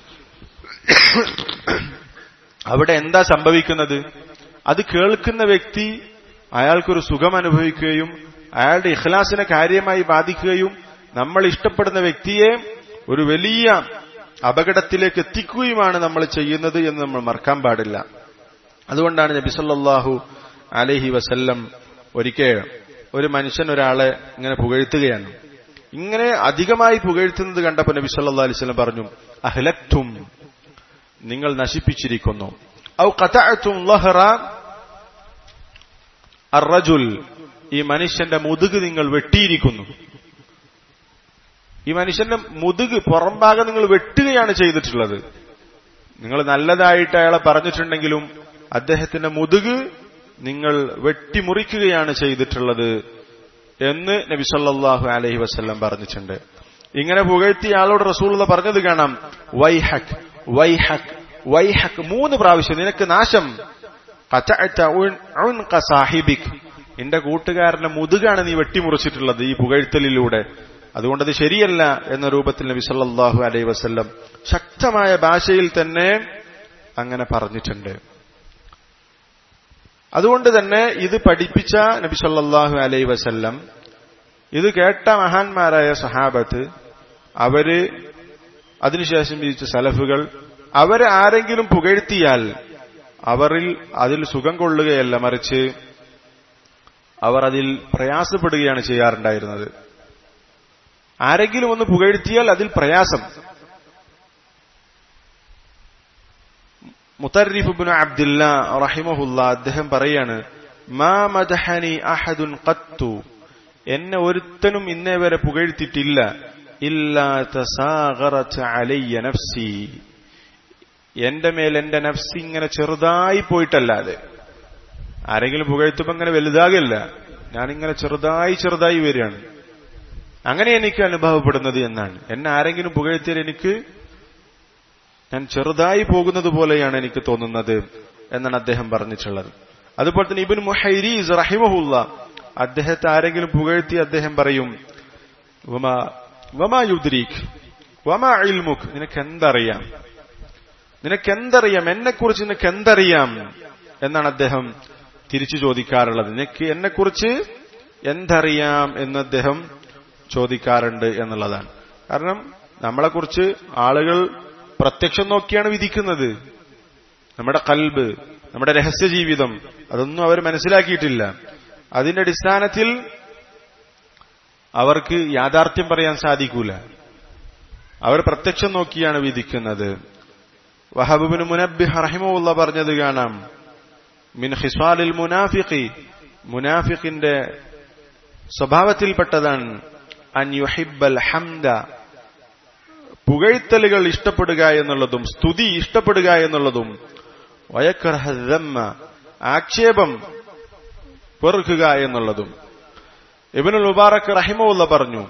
A: അവിടെ എന്താ സംഭവിക്കുന്നത് അത് കേൾക്കുന്ന വ്യക്തി അയാൾക്കൊരു സുഖം അനുഭവിക്കുകയും അയാളുടെ ഇഖ്ലാസിനെ കാര്യമായി ബാധിക്കുകയും നമ്മൾ ഇഷ്ടപ്പെടുന്ന വ്യക്തിയെ ഒരു വലിയ അപകടത്തിലേക്ക് എത്തിക്കുകയുമാണ് നമ്മൾ ചെയ്യുന്നത് എന്ന് നമ്മൾ മറക്കാൻ പാടില്ല അതുകൊണ്ടാണ് നബി സല്ലല്ലാഹു അലൈഹി വസല്ലം ഒരിക്കൽ ഒരു മനുഷ്യൻ ഒരാളെ ഇങ്ങനെ പുകഴ്ത്തുകയാണ് ഇങ്ങനെ അധികമായി പുകഴ്ത്തുന്നത് കണ്ടപ്പോൾ നബി സല്ലല്ലാഹു അലൈഹി വസല്ലം പറഞ്ഞു അഹ്ലക്തും നിങ്ങൾ നശിപ്പിച്ചിരിക്കുന്നു ഔ ഖതഅതും ലഹറ അർറജുൽ ഈ മനുഷ്യന്റെ മുതുക് നിങ്ങൾ വെട്ടിയിരിക്കുന്നു ഈ മനുഷ്യന്റെ മുതുക് പുറംഭാഗം നിങ്ങൾ വെട്ടുകയാണ് ചെയ്തിട്ടുള്ളത് നിങ്ങൾ നല്ലതായിട്ട് അയാളെ പറഞ്ഞിട്ടുണ്ടെങ്കിലും അദ്ദേഹത്തിന്റെ മുതുക് നിങ്ങൾ വെട്ടിമുറിക്കുകയാണ് ചെയ്തിട്ടുള്ളത് എന്ന് നബി സല്ലല്ലാഹു അലൈഹി വസല്ലം പറഞ്ഞിട്ടുണ്ട് ഇങ്ങനെ പുകഴ്ത്തിയ ആളോട് റസൂലുള്ള പറഞ്ഞത് കാണാം വൈഹക് വൈഹക് വൈഹക് മൂന്ന് പ്രാവശ്യം നിനക്ക് നാശം സാഹിബിക് എന്റെ കൂട്ടുകാരന്റെ മുതുകാണ് നീ വെട്ടിമുറിച്ചിട്ടുള്ളത് ഈ പുകഴ്ത്തലിലൂടെ അതുകൊണ്ടത് ശരിയല്ല എന്ന രൂപത്തിൽ നബി സല്ലല്ലാഹു അലൈഹി വസല്ലം ശക്തമായ ഭാഷയിൽ തന്നെ അങ്ങനെ പറഞ്ഞിട്ടുണ്ട് അതുകൊണ്ട് തന്നെ ഇത് പഠിപ്പിച്ച നബി സല്ലല്ലാഹു അലൈഹി വസല്ലം ഇത് കേട്ട മഹാന്മാരായ സഹാബത്ത് അവര് അതിനുശേഷം ജീവിച്ച സലഫുകൾ അവരെ ആരെങ്കിലും പുകഴ്ത്തിയാൽ അവരിൽ അതിൽ സുഖം കൊള്ളുകയല്ല മറിച്ച് അവർ അതിൽ പ്രയാസപ്പെടുകയാണ് ചെയ്യാറുണ്ടായിരുന്നത് ആരെങ്കിലും ഒന്ന് പുകഴ്ത്തിയാൽ അതിൽ പ്രയാസം മുത്തരിഫുബിന് അബ്ദുല്ല റഹിമഹുല്ല അദ്ദേഹം പറയാണ് മാ മദഹനി അഹദുൻ ഖത്തു എന്നെ ഒരുത്തനും ഇന്നേ വരെ പുകഴ്ത്തിയിട്ടില്ല ഇല്ലാ തസാഗറത്ത് അലയ്യ നഫ്സി എന്റെ മേൽ എന്റെ നഫ്സി ഇങ്ങനെ ചെറുതായി പോയിട്ടല്ലാതെ ആരെങ്കിലും പുകഴ്ത്തുമ്പോ ഇങ്ങനെ വലുതാകില്ല ഞാനിങ്ങനെ ചെറുതായി ചെറുതായി വരികയാണ് അങ്ങനെ എനിക്ക് അനുഭവപ്പെടുന്നത് എന്നാണ് എന്നെ ആരെങ്കിലും പുകഴ്ത്തിയാൽ എനിക്ക് ഞാൻ ചെറുതായി പോകുന്നത് പോലെയാണ് എനിക്ക് തോന്നുന്നത് എന്നാണ് അദ്ദേഹം പറഞ്ഞിട്ടുള്ളത് അതുപോലെ തന്നെ ഇബിൻ മുഹൈരീസ് റഹിമഹുല്ല അദ്ദേഹത്തെ ആരെങ്കിലും പുകഴ്ത്തി അദ്ദേഹം പറയും വമാ യുദ്രീഖ് വമാ ഇൽമുഖ് നിനക്ക് എന്തറിയാം നിനക്ക് എന്തറിയാം എന്നെക്കുറിച്ച് നിനക്ക് എന്തറിയാം എന്നാണ് അദ്ദേഹം തിരിച്ചു ചോദിക്കാറുള്ളത് നിനക്ക് എന്നെക്കുറിച്ച് എന്തറിയാം എന്ന് അദ്ദേഹം ചോദിക്കാറുണ്ട് എന്നുള്ളതാണ് കാരണം നമ്മളെക്കുറിച്ച് ആളുകൾ പ്രത്യക്ഷം നോക്കിയാണ് വിധിക്കുന്നത് നമ്മുടെ കൽബ് നമ്മുടെ രഹസ്യ ജീവിതം അതൊന്നും അവർ മനസ്സിലാക്കിയിട്ടില്ല അതിന്റെ അടിസ്ഥാനത്തിൽ അവർക്ക് യാഥാർത്ഥ്യം പറയാൻ സാധിക്കൂല അവർ പ്രത്യക്ഷം നോക്കിയാണ് വിധിക്കുന്നത് വഹബുബിന് മുനബിഹ് റഹിമുള്ള പറഞ്ഞത് കാണാം മിൻ ഹിസ്വാലിൽ മുനാഫിഖി മുനാഫിഖിന്റെ സ്വഭാവത്തിൽപ്പെട്ടതാണ് അൻ യുഹിബൽ ഹംദ പുകഴ്ത്തലുകൾ ഇഷ്ടപ്പെടുക എന്നുള്ളതും സ്തുതി ഇഷ്ടപ്പെടുക എന്നുള്ളതും വയക്കർഹമ്മ ആക്ഷേപം വെറുക്കുക എന്നുള്ളതും ഇബനുൽ മുബാറക് റഹിമുള്ള പറഞ്ഞു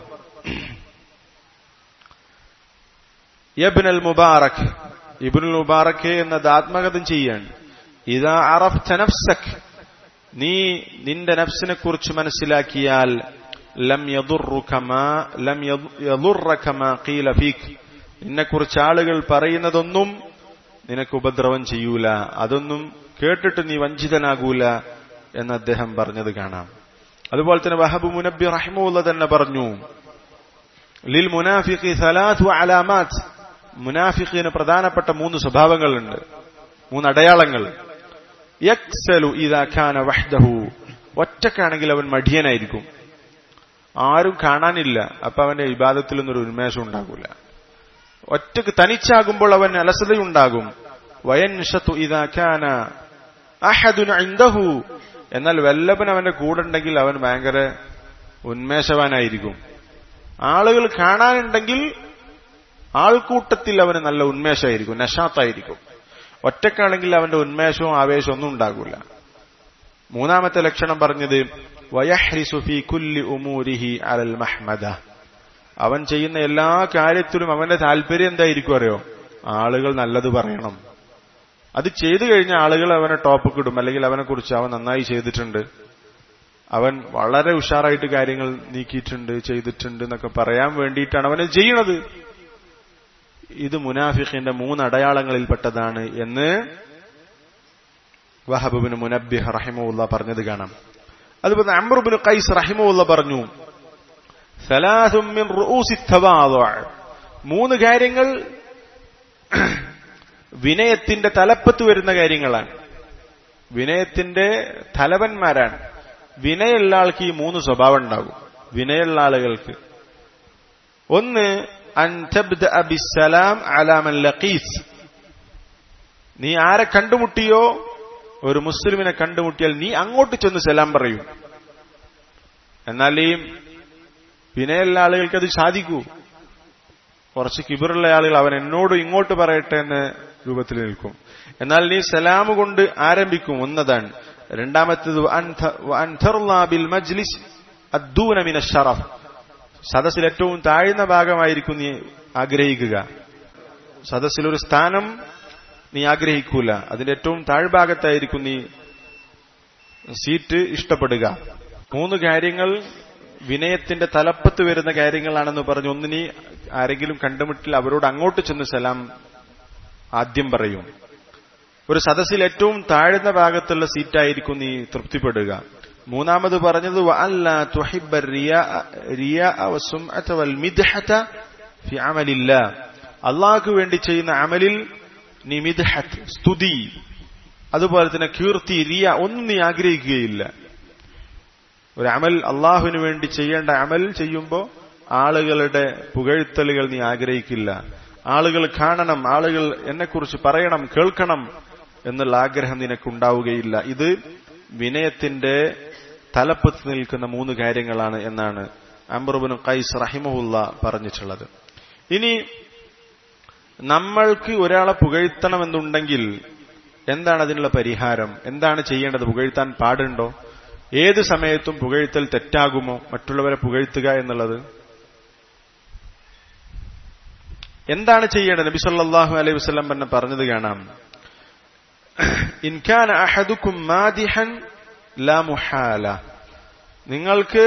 A: യബ്നൽ മുബാറക് ഇബനുൽ മുബാറക് എന്നത് ആത്മകഥം ചെയ്യാണ് ഇതാ അറഫ് നഫ്സക് നീ നിന്റെ നഫ്സിനെ കുറിച്ച് മനസ്സിലാക്കിയാൽ ലം യദുറുകമാ ലം യദുറകമാ ഖീല ഫീക് നിന്നെക്കുറിച്ച് ആളുകൾ പറയുന്നതൊന്നും നിനക്ക് ഉപദ്രവം ചെയ്യൂല അതൊന്നും കേട്ടിട്ട് നീ വഞ്ചിതനാകൂല എന്ന് അദ്ദേഹം പറഞ്ഞത് കാണാം അതുപോലെ തന്നെ വഹബ് മുനബി റഹിമുള്ള തന്നെ പറഞ്ഞു ലിൽ മുനാഫിഖി സലാത്തു അലാമാത്ത് മുനാഫിഖിന് പ്രധാനപ്പെട്ട മൂന്ന് സ്വഭാവങ്ങളുണ്ട് മൂന്ന് അടയാളങ്ങൾ യക്സലു ഇതാ ഖാന വഹ്ദഹു ഒറ്റക്കാണെങ്കിൽ അവൻ മടിയനായിരിക്കും ആരും കാണാനില്ല അപ്പൊ അവന്റെ വിവാദത്തിലൊന്നും ഒരു ഉന്മേഷം ഉണ്ടാകൂല ഒറ്റക്ക് തനിച്ചാകുമ്പോൾ അവൻ അലസതയുണ്ടാകും വയൻഷത്തു ഇതാ ഖാന അഹദുൻ ഇൻദഹു എന്നാൽ വല്ലഭൻ അവന്റെ കൂടെ ഉണ്ടെങ്കിൽ അവൻ ഭയങ്കര ഉന്മേഷവാനായിരിക്കും ആളുകൾ കാണാനുണ്ടെങ്കിൽ ആൾക്കൂട്ടത്തിൽ അവന് നല്ല ഉന്മേഷമായിരിക്കും നഷാത്തായിരിക്കും ഒറ്റക്കാണെങ്കിൽ അവന്റെ ഉന്മേഷവും ആവേശവും ഒന്നും ഉണ്ടാകില്ല മൂന്നാമത്തെ ലക്ഷണം പറഞ്ഞത് വയഹ്രിസുഫി കുല്ലി ഉമൂരിഹി അലൽ മഹ്മദ അവൻ ചെയ്യുന്ന എല്ലാ കാര്യത്തിലും അവന്റെ താല്പര്യം എന്തായിരിക്കും അറിയോ ആളുകൾ നല്ലത് പറയണം അത് ചെയ്തു കഴിഞ്ഞ ആളുകൾ അവനെ ടോപ്പ് ഇടും അല്ലെങ്കിൽ അവനെ കുറിച്ച് അവൻ നന്നായി ചെയ്തിട്ടുണ്ട് അവൻ വളരെ ഉഷാറായിട്ട് കാര്യങ്ങൾ നീക്കിയിട്ടുണ്ട് ചെയ്തിട്ടുണ്ട് എന്നൊക്കെ പറയാൻ വേണ്ടിയിട്ടാണ് അവനെ ചെയ്യണത് ഇത് മുനാഫിഖിന്റെ മൂന്ന് അടയാളങ്ങളിൽപ്പെട്ടതാണ് എന്ന് വഹബുബിന് മുനബിഹ് റഹിമുല്ല പറഞ്ഞത് കാണാം അതുപോലെ അമ്രുബിന് കൈസ് റഹിമുല്ല പറഞ്ഞു മൂന്ന് കാര്യങ്ങൾ വിനയത്തിന്റെ തലപ്പത്ത് വരുന്ന കാര്യങ്ങളാണ് വിനയത്തിന്റെ തലവന്മാരാണ് വിനയുള്ള ആൾക്ക് ഈ മൂന്ന് സ്വഭാവം ഉണ്ടാകും വിനയുള്ള ആളുകൾക്ക് ഒന്ന് അൻസലാം അലാമൻ ലഖീസ് നീ ആരെ കണ്ടുമുട്ടിയോ ഒരു മുസ്ലിമിനെ കണ്ടുമുട്ടിയാൽ നീ അങ്ങോട്ട് ചെന്ന് സലാം പറയൂ എന്നാൽ ഈ വിനയുള്ള ആളുകൾക്ക് അത് സാധിക്കൂ കുറച്ച് കിബിറുള്ള ആളുകൾ അവൻ എന്നോട് ഇങ്ങോട്ട് പറയട്ടെ എന്ന രൂപത്തിൽ നിൽക്കും എന്നാൽ നീ സലാം കൊണ്ട് ആരംഭിക്കും ഒന്നതാണ് രണ്ടാമത്തേത് ബിൽ മജ്ലിസ് അദ്ദൂനമിന ഷറഫ് സദസ്സിൽ ഏറ്റവും താഴ്ന്ന ഭാഗമായിരിക്കും നീ ആഗ്രഹിക്കുക സദസ്സിലൊരു സ്ഥാനം നീ ആഗ്രഹിക്കൂല അതിന്റെ ഏറ്റവും താഴ്ഭാഗത്തായിരിക്കും നീ സീറ്റ് ഇഷ്ടപ്പെടുക മൂന്ന് കാര്യങ്ങൾ വിനയത്തിന്റെ തലപ്പത്ത് വരുന്ന കാര്യങ്ങളാണെന്ന് പറഞ്ഞ് ഒന്ന് നീ ആരെങ്കിലും കണ്ടുമുട്ടിൽ അവരോട് അങ്ങോട്ട് ചെന്ന് സലാം ആദ്യം പറയും ഒരു സദസ്സിൽ ഏറ്റവും താഴ്ന്ന ഭാഗത്തുള്ള സീറ്റായിരിക്കും നീ തൃപ്തിപ്പെടുക മൂന്നാമത് പറഞ്ഞത് അള്ളാഹ്ക്ക് വേണ്ടി ചെയ്യുന്ന അമലിൽ നീ മിദ്ഹത്ത് സ്തുതി അതുപോലെ തന്നെ കീർത്തി റിയ ഒന്നും നീ ആഗ്രഹിക്കുകയില്ല ഒരു അമൽ അള്ളാഹുവിന് വേണ്ടി ചെയ്യേണ്ട അമൽ ചെയ്യുമ്പോൾ ആളുകളുടെ പുകഴ്ത്തലുകൾ നീ ആഗ്രഹിക്കില്ല ആളുകൾ കാണണം ആളുകൾ എന്നെക്കുറിച്ച് പറയണം കേൾക്കണം എന്നുള്ള ആഗ്രഹം നിനക്കുണ്ടാവുകയില്ല ഇത് വിനയത്തിന്റെ തലപ്പത്ത് നിൽക്കുന്ന മൂന്ന് കാര്യങ്ങളാണ് എന്നാണ് അംബറുബിന് കൈസ് റഹിമുല്ല പറഞ്ഞിട്ടുള്ളത് ഇനി നമ്മൾക്ക് ഒരാളെ പുകഴ്ത്തണമെന്നുണ്ടെങ്കിൽ എന്താണ് അതിനുള്ള പരിഹാരം എന്താണ് ചെയ്യേണ്ടത് പുകഴ്ത്താൻ പാടുണ്ടോ ഏത് സമയത്തും പുകഴ്ത്തൽ തെറ്റാകുമോ മറ്റുള്ളവരെ പുകഴ്ത്തുക എന്നുള്ളത് എന്താണ് ചെയ്യേണ്ടത് നബി സല്ലല്ലാഹു അലൈഹി വസല്ലം തന്നെ പറഞ്ഞത് കാണാം ഇൻകാന അഹദുക്കും മാദിഹൻ ലാ മുഹാല നിങ്ങൾക്ക്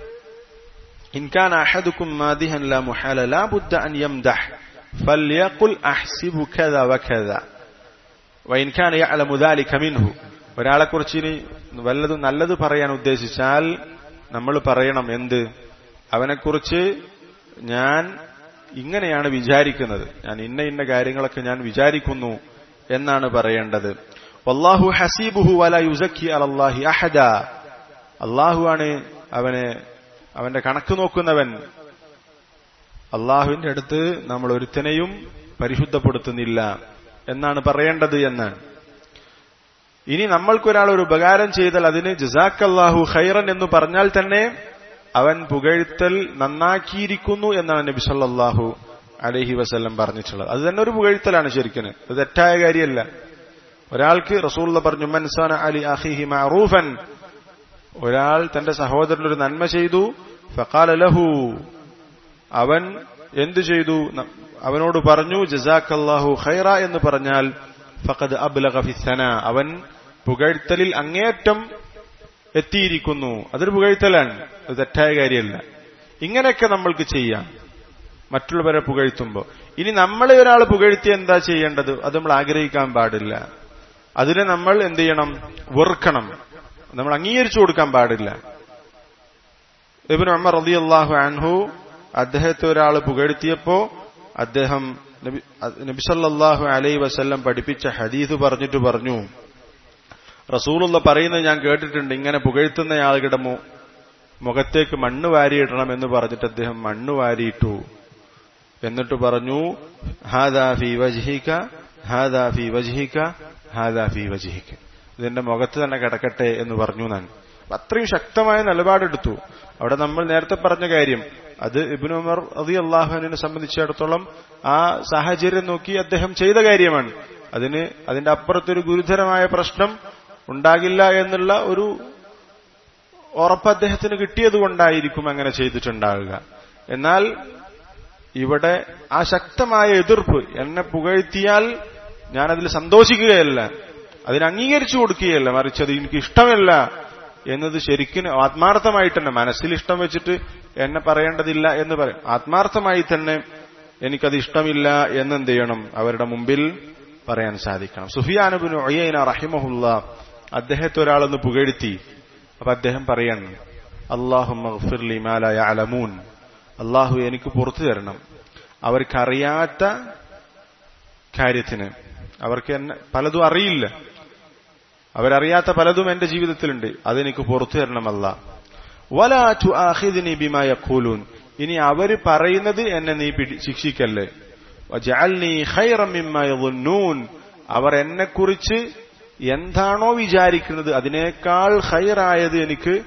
A: ഇൻകാന അഹദുക്കും മാദിഹൻ ലാ മുഹാല ലാ ബുദ്ദ അൻ യംദഹ് ഫൽയഖുൽ അഹ്സിബു കദ വകദ വഇൻ കാന യഅലമു ദാലിക മിൻഹു ഒരാളെ കുറിച്ച് ഇനി വല്ലതും നല്ലത് പറയാൻ ഉദ്ദേശിച്ചാൽ നമ്മൾ പറയണം എന്ത് അവനെക്കുറിച്ച് ഞാൻ ഇങ്ങനെയാണ് വിചാരിക്കുന്നത് ഞാൻ ഇന്ന ഇന്ന കാര്യങ്ങളൊക്കെ ഞാൻ വിചാരിക്കുന്നു എന്നാണ് പറയേണ്ടത് വല്ലാഹു ഹസീബുഹു വല യുസക്കി അലല്ലാഹി അഹദ അള്ളാഹുവാണ് അവനെ അവന്റെ കണക്ക് നോക്കുന്നവൻ അള്ളാഹുവിന്റെ അടുത്ത് നമ്മൾ ഒരുത്തനെയും പരിശുദ്ധപ്പെടുത്തുന്നില്ല എന്നാണ് പറയേണ്ടത് എന്ന് ഇനി നമ്മൾക്കൊരാൾ ഒരു ഉപകാരം ചെയ്താൽ അതിന് ജസാഖല്ലാഹു ഖൈറൻ എന്ന് പറഞ്ഞാൽ തന്നെ അവൻ പുകഴ്ത്തൽ നന്നാക്കിയിരിക്കുന്നു എന്നാണ് നബി സല്ലാഹു അലഹി വസ്ല്ലം പറഞ്ഞിട്ടുള്ളത് അത് തന്നെ ഒരു പുകഴ്ത്തലാണ് ശരിക്കും അത് തെറ്റായ കാര്യമല്ല ഒരാൾക്ക് റസൂള്ള പറഞ്ഞു മൻസാന അലി അഹിഹി മറൂഫൻ ഒരാൾ തന്റെ സഹോദരൻ ഒരു നന്മ ചെയ്തു ഫക്കാല ലഹു അവൻ എന്തു ചെയ്തു അവനോട് പറഞ്ഞു ജസാഖല്ലാഹു ഖൈറ എന്ന് പറഞ്ഞാൽ ഫഖദ് അബ്ലഗ ഫിസന അവൻ പുകഴ്ത്തലിൽ അങ്ങേറ്റം എത്തിയിരിക്കുന്നു അതൊരു പുകഴ്ത്തലാണ് അത് തെറ്റായ കാര്യമല്ല ഇങ്ങനെയൊക്കെ നമ്മൾക്ക് ചെയ്യാം മറ്റുള്ളവരെ പുകഴ്ത്തുമ്പോൾ ഇനി നമ്മളെ ഒരാൾ പുകഴ്ത്തി എന്താ ചെയ്യേണ്ടത് അത് നമ്മൾ ആഗ്രഹിക്കാൻ പാടില്ല അതിനെ നമ്മൾ എന്ത് ചെയ്യണം വെറുക്കണം നമ്മൾ അംഗീകരിച്ചു കൊടുക്കാൻ പാടില്ല ഇബിൻ അമ്മ റതി അള്ളാഹു അൻഹു അദ്ദേഹത്തെ ഒരാൾ പുകഴ്ത്തിയപ്പോ അദ്ദേഹം നബിസല്ലാഹു അലൈ വസല്ലം പഠിപ്പിച്ച ഹദീസ് പറഞ്ഞിട്ട് പറഞ്ഞു റസൂലുള്ള പറയുന്നത് ഞാൻ കേട്ടിട്ടുണ്ട് ഇങ്ങനെ പുകഴ്ത്തുന്ന ആളുകളുടെ മുഖത്തേക്ക് മണ്ണ് വാരിയിടണം എന്ന് പറഞ്ഞിട്ട് അദ്ദേഹം മണ്ണ് വാരിയിട്ടു എന്നിട്ട് പറഞ്ഞു ഹാദാ ഫി വജ്ഹിക ഹാദാ ഫി വജ്ഹിക ഹാദാ ഫി വജ്ഹിക ഇതിന്റെ മുഖത്ത് തന്നെ കിടക്കട്ടെ എന്ന് പറഞ്ഞു ഞാൻ അത്രയും ശക്തമായ നിലപാടെടുത്തു അവിടെ നമ്മൾ നേരത്തെ പറഞ്ഞ കാര്യം അത് ഇബിൻ ഉമർ അതി അള്ളാഹുവിനെ സംബന്ധിച്ചിടത്തോളം ആ സാഹചര്യം നോക്കി അദ്ദേഹം ചെയ്ത കാര്യമാണ് അതിന് അതിന്റെ അപ്പുറത്തൊരു ഗുരുതരമായ പ്രശ്നം ഉണ്ടാകില്ല എന്നുള്ള ഒരു ഉറപ്പ് അദ്ദേഹത്തിന് കിട്ടിയത് കൊണ്ടായിരിക്കും അങ്ങനെ ചെയ്തിട്ടുണ്ടാകുക എന്നാൽ ഇവിടെ ആ ശക്തമായ എതിർപ്പ് എന്നെ പുകഴ്ത്തിയാൽ ഞാനതിൽ സന്തോഷിക്കുകയല്ല അതിന് അംഗീകരിച്ചു കൊടുക്കുകയല്ല മറിച്ച് അത് എനിക്ക് ഇഷ്ടമല്ല എന്നത് ശരിക്കും ആത്മാർത്ഥമായിട്ട് തന്നെ മനസ്സിൽ ഇഷ്ടം വെച്ചിട്ട് എന്നെ പറയേണ്ടതില്ല എന്ന് പറയും ആത്മാർത്ഥമായി തന്നെ എനിക്കത് ഇഷ്ടമില്ല എന്നെന്ത് ചെയ്യണം അവരുടെ മുമ്പിൽ പറയാൻ സാധിക്കണം സുഫിയാനുബിന് ഒയ്യന റഹിമഹുല്ല അദ്ദേഹത്തെ ഒരാളൊന്ന് പുകഴ്ത്തി അപ്പൊ അദ്ദേഹം പറയണം അള്ളാഹുലി അലമൂൻ അള്ളാഹു എനിക്ക് പുറത്തു തരണം അവർക്കറിയാത്ത കാര്യത്തിന് അവർക്ക് എന്നെ പലതും അറിയില്ല അവരറിയാത്ത പലതും എന്റെ ജീവിതത്തിലുണ്ട് അതെനിക്ക് പുറത്തു തരണമല്ല വലാറ്റു ആഹിദിനി ബിമായ കൂലൂൻ ഇനി അവര് പറയുന്നത് എന്നെ നീ ശിക്ഷിക്കല്ലേ അവർ എന്നെക്കുറിച്ച് എന്താണോ വിചാരിക്കുന്നത് അതിനേക്കാൾ ഹൈറായത് എനിക്ക്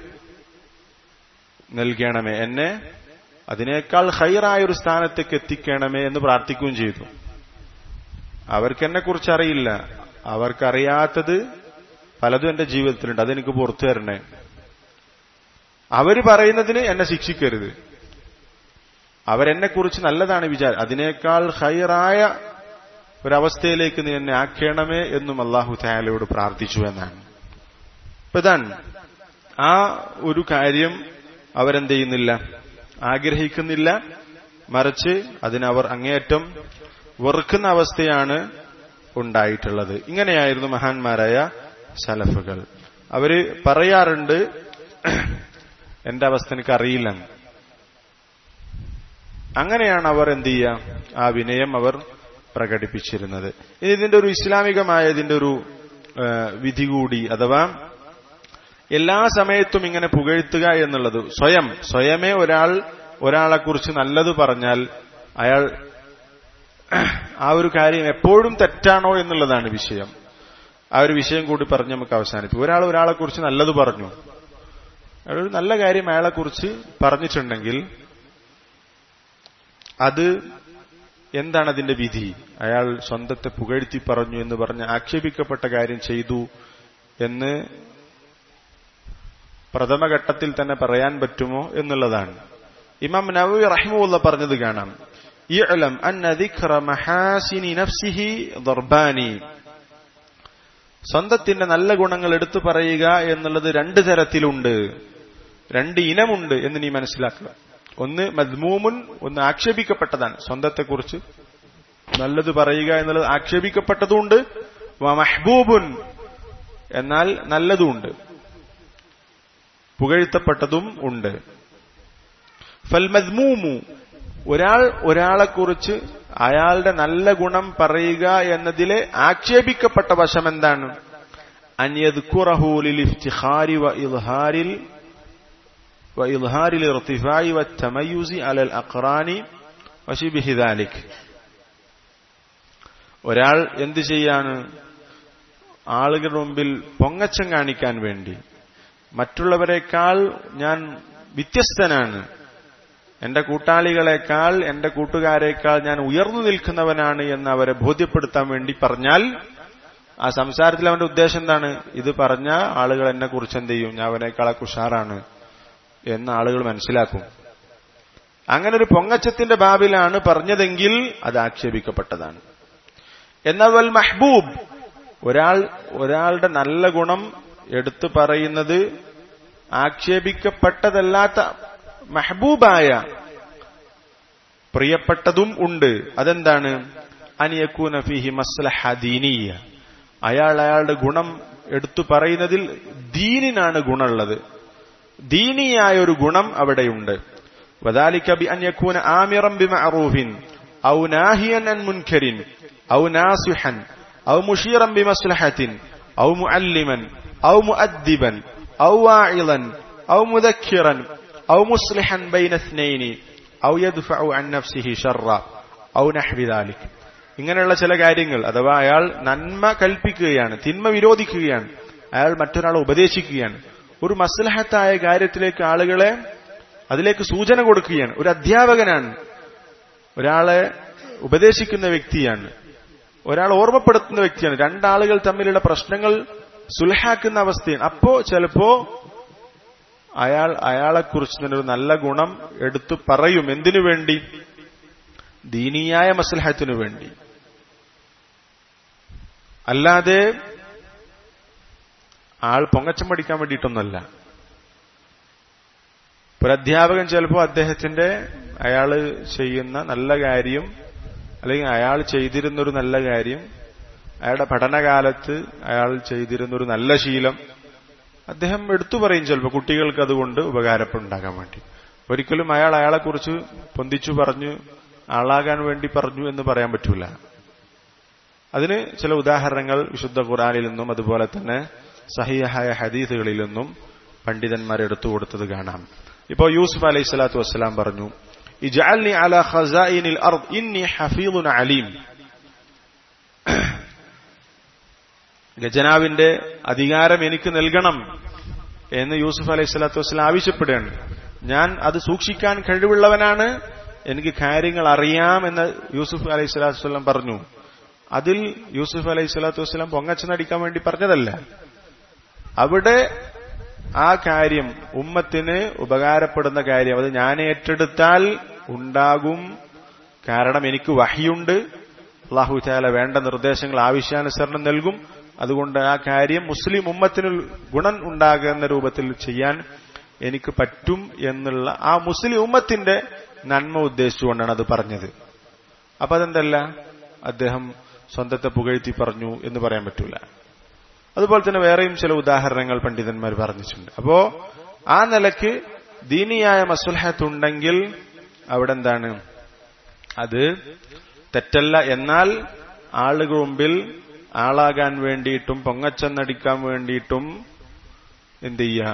A: നൽകണമേ എന്നെ അതിനേക്കാൾ ഹൈറായ ഒരു സ്ഥാനത്തേക്ക് എത്തിക്കണമേ എന്ന് പ്രാർത്ഥിക്കുകയും ചെയ്തു അവർക്ക് എന്നെ കുറിച്ച് അറിയില്ല അവർക്കറിയാത്തത് പലതും എന്റെ ജീവിതത്തിലുണ്ട് അതെനിക്ക് പുറത്തു തരണേ അവര് പറയുന്നതിന് എന്നെ ശിക്ഷിക്കരുത് അവരെന്നെ കുറിച്ച് നല്ലതാണ് വിചാരം അതിനേക്കാൾ ഹൈറായ ഒരവസ്ഥയിലേക്ക് നീ എന്നെ ആക്കണമേ എന്നും അള്ളാഹു തായാലയോട് പ്രാർത്ഥിച്ചു എന്നാണ് ഇപ്പൊ ഇതാണ് ആ ഒരു കാര്യം അവരെന്ത് ചെയ്യുന്നില്ല ആഗ്രഹിക്കുന്നില്ല മറിച്ച് അതിനവർ അങ്ങേയറ്റം വെറുക്കുന്ന അവസ്ഥയാണ് ഉണ്ടായിട്ടുള്ളത് ഇങ്ങനെയായിരുന്നു മഹാന്മാരായ സലഫുകൾ അവര് പറയാറുണ്ട് എന്റെ അവസ്ഥ എനിക്ക് അറിയില്ലെന്ന് അങ്ങനെയാണ് അവർ എന്ത് ചെയ്യുക ആ വിനയം അവർ പ്രകടിപ്പിച്ചിരുന്നത് ഇനി ഇതിന്റെ ഒരു ഇസ്ലാമികമായ ഇതിന്റെ ഒരു വിധി കൂടി അഥവാ എല്ലാ സമയത്തും ഇങ്ങനെ പുകഴ്ത്തുക എന്നുള്ളത് സ്വയം സ്വയമേ ഒരാൾ ഒരാളെക്കുറിച്ച് നല്ലത് പറഞ്ഞാൽ അയാൾ ആ ഒരു കാര്യം എപ്പോഴും തെറ്റാണോ എന്നുള്ളതാണ് വിഷയം ആ ഒരു വിഷയം കൂടി പറഞ്ഞ് നമുക്ക് അവസാനിപ്പിക്കും ഒരാൾ ഒരാളെക്കുറിച്ച് നല്ലത് പറഞ്ഞു ഒരു നല്ല കാര്യം അയാളെക്കുറിച്ച് പറഞ്ഞിട്ടുണ്ടെങ്കിൽ അത് എന്താണ് അതിന്റെ വിധി അയാൾ സ്വന്തത്തെ പുകഴ്ത്തി പറഞ്ഞു എന്ന് പറഞ്ഞ് ആക്ഷേപിക്കപ്പെട്ട കാര്യം ചെയ്തു എന്ന് പ്രഥമഘട്ടത്തിൽ തന്നെ പറയാൻ പറ്റുമോ എന്നുള്ളതാണ് ഇമാം നവവി റഹിമുള്ള പറഞ്ഞത് കാണാം ഇഅലം അന്ന ദിക്റ മഹാസിനി നഫ്സിഹി ദർബാനി സ്വന്തത്തിന്റെ നല്ല ഗുണങ്ങൾ എടുത്തു പറയുക എന്നുള്ളത് രണ്ട് തരത്തിലുണ്ട് രണ്ട് ഇനമുണ്ട് എന്ന് നീ മനസ്സിലാക്കുക ഒന്ന് മദ്മൂമുൻ ഒന്ന് ആക്ഷേപിക്കപ്പെട്ടതാണ് സ്വന്തത്തെക്കുറിച്ച് നല്ലത് പറയുക എന്നുള്ളത് ആക്ഷേപിക്കപ്പെട്ടതുണ്ട് മഹ്ബൂബുൻ എന്നാൽ നല്ലതുമുണ്ട് പുകഴ്ത്തപ്പെട്ടതും ഉണ്ട് ഫൽ മദ്മൂമു ഒരാൾ ഒരാളെക്കുറിച്ച് അയാളുടെ നല്ല ഗുണം പറയുക എന്നതിലെ ആക്ഷേപിക്കപ്പെട്ട വശം എന്താണ് അന്യദ്ഖുറഹൂലിൽ ഇഫ്തിഖാരി വ ഇൽഹാരിൽ وإظهار الارتفاع والتميز على الأقران وشبه ذلك ഒരാൾ എന്ത് ചെയ്യാണ് ആളുകളുടെ മുമ്പിൽ പൊങ്ങച്ചം കാണിക്കാൻ വേണ്ടി മറ്റുള്ളവരെക്കാൾ ഞാൻ വ്യത്യസ്തനാണ് എന്റെ കൂട്ടാളികളെക്കാൾ എന്റെ കൂട്ടുകാരെക്കാൾ ഞാൻ ഉയർന്നു നിൽക്കുന്നവനാണ് എന്ന് അവരെ ബോധ്യപ്പെടുത്താൻ വേണ്ടി പറഞ്ഞാൽ ആ സംസാരത്തിൽ അവന്റെ ഉദ്ദേശം എന്താണ് ഇത് പറഞ്ഞ ആളുകൾ എന്നെ കുറിച്ച് എന്ത് ചെയ്യും ഞാൻ അവനേക്കാളൊക്കെ ഉഷാറാണ് എന്ന് ആളുകൾ മനസ്സിലാക്കും അങ്ങനെ ഒരു പൊങ്ങച്ചത്തിന്റെ ബാബിലാണ് പറഞ്ഞതെങ്കിൽ അത് ആക്ഷേപിക്കപ്പെട്ടതാണ് എന്നാൽ വൽ മഹ്ബൂബ് ഒരാൾ ഒരാളുടെ നല്ല ഗുണം എടുത്തു പറയുന്നത് ആക്ഷേപിക്കപ്പെട്ടതല്ലാത്ത മഹബൂബായ പ്രിയപ്പെട്ടതും ഉണ്ട് അതെന്താണ് അനിയക്കൂന ഫിഹി മസ്ലഹ ദീനീയ അയാൾ അയാളുടെ ഗുണം എടുത്തു പറയുന്നതിൽ ദീനിനാണ് ഗുണമുള്ളത് ദീനിയായ ഒരു ഗുണം അവിടെയുണ്ട് وذلك بأن يكون آمرا بمعروف أو ناهيا عن منكر أو ناصحا أو مشيرا بمصلحة أو معلما أو مؤدبا أو واعظا أو مذكرا أو مصلحا بين اثنين أو يدفع عن نفسه شرا أو نحو ذلك ഇങ്ങനെയുള്ള ചില കാര്യങ്ങൾ അഥവാ അയാൾ നന്മ കൽപ്പിക്കുകയാണ് തിന്മ വിരോധിക്കുകയാണ് അയാൾ മറ്റൊരാളെ ഉപദേശിക്കുകയാണ് ഒരു മസ്ലഹത്തായ കാര്യത്തിലേക്ക് ആളുകളെ അതിലേക്ക് സൂചന കൊടുക്കുകയാണ് ഒരു അധ്യാപകനാണ് ഒരാളെ ഉപദേശിക്കുന്ന വ്യക്തിയാണ് ഒരാൾ ഓർമ്മപ്പെടുത്തുന്ന വ്യക്തിയാണ് രണ്ടാളുകൾ തമ്മിലുള്ള പ്രശ്നങ്ങൾ സുലഹാക്കുന്ന അവസ്ഥയാണ് അപ്പോ ചിലപ്പോ അയാൾ അയാളെക്കുറിച്ച് തന്നെ ഒരു നല്ല ഗുണം എടുത്തു പറയും എന്തിനു വേണ്ടി ദീനീയായ മസ്ലഹത്തിനു വേണ്ടി അല്ലാതെ ആൾ പൊങ്ങച്ചം പഠിക്കാൻ വേണ്ടിയിട്ടൊന്നുമല്ല ഒരു അധ്യാപകൻ ചിലപ്പോൾ അദ്ദേഹത്തിന്റെ അയാൾ ചെയ്യുന്ന നല്ല കാര്യം അല്ലെങ്കിൽ അയാൾ ചെയ്തിരുന്നൊരു നല്ല കാര്യം അയാളുടെ പഠനകാലത്ത് അയാൾ ചെയ്തിരുന്നൊരു നല്ല ശീലം അദ്ദേഹം എടുത്തു പറയും ചിലപ്പോൾ കുട്ടികൾക്ക് അതുകൊണ്ട് ഉപകാരപ്പെടുണ്ടാകാൻ വേണ്ടി ഒരിക്കലും അയാൾ അയാളെക്കുറിച്ച് പൊന്തിച്ചു പറഞ്ഞു ആളാകാൻ വേണ്ടി പറഞ്ഞു എന്ന് പറയാൻ പറ്റൂല അതിന് ചില ഉദാഹരണങ്ങൾ വിശുദ്ധ ഖുറാനിൽ നിന്നും അതുപോലെ തന്നെ സഹിയായ ഹദീസുകളിൽ നിന്നും പണ്ഡിതന്മാർ എടുത്തു കൊടുത്തത് കാണാം ഇപ്പോ യൂസുഫ് അലൈഹി സ്വലാത്തു വസ്സലാം പറഞ്ഞു ഇജഅൽനി അലാ ഖസാഇനിൽ അർദ് ഇന്നി ഹഫീദുൻ അലീം ഖജനാവിന്റെ അധികാരം എനിക്ക് നൽകണം എന്ന് യൂസുഫ് അലൈഹി സ്വലാത്തു വസ്സലാം ആവശ്യപ്പെടുകയാണ് ഞാൻ അത് സൂക്ഷിക്കാൻ കഴിവുള്ളവനാണ് എനിക്ക് കാര്യങ്ങൾ അറിയാം എന്ന് യൂസുഫ് അലൈഹി സ്വലാത്തു വസ്സലാം പറഞ്ഞു അതിൽ യൂസുഫ് അലൈഹി സ്വലാത്തു വസ്സലാം പൊങ്ങച്ചനടിക്കാൻ വേണ്ടി പറഞ്ഞതല്ല അവിടെ ആ കാര്യം ഉമ്മത്തിന് ഉപകാരപ്പെടുന്ന കാര്യം അത് ഞാൻ ഏറ്റെടുത്താൽ ഉണ്ടാകും കാരണം എനിക്ക് വഹിയുണ്ട് അള്ളാഹു ചാല വേണ്ട നിർദ്ദേശങ്ങൾ ആവശ്യാനുസരണം നൽകും അതുകൊണ്ട് ആ കാര്യം മുസ്ലിം ഉമ്മത്തിന് ഗുണം ഉണ്ടാകുന്ന രൂപത്തിൽ ചെയ്യാൻ എനിക്ക് പറ്റും എന്നുള്ള ആ മുസ്ലിം ഉമ്മത്തിന്റെ നന്മ ഉദ്ദേശിച്ചുകൊണ്ടാണ് അത് പറഞ്ഞത് അപ്പൊ അതെന്തല്ല അദ്ദേഹം സ്വന്തത്തെ പുകഴ്ത്തി പറഞ്ഞു എന്ന് പറയാൻ പറ്റൂല അതുപോലെ തന്നെ വേറെയും ചില ഉദാഹരണങ്ങൾ പണ്ഡിതന്മാർ പറഞ്ഞിട്ടുണ്ട് അപ്പോ ആ നിലക്ക് ദീനിയായ മസുൽഹത്തുണ്ടെങ്കിൽ അവിടെ എന്താണ് അത് തെറ്റല്ല എന്നാൽ ആളുകൾ മുമ്പിൽ ആളാകാൻ വേണ്ടിയിട്ടും പൊങ്ങച്ചെന്നടിക്കാൻ വേണ്ടിയിട്ടും എന്ത് ചെയ്യുക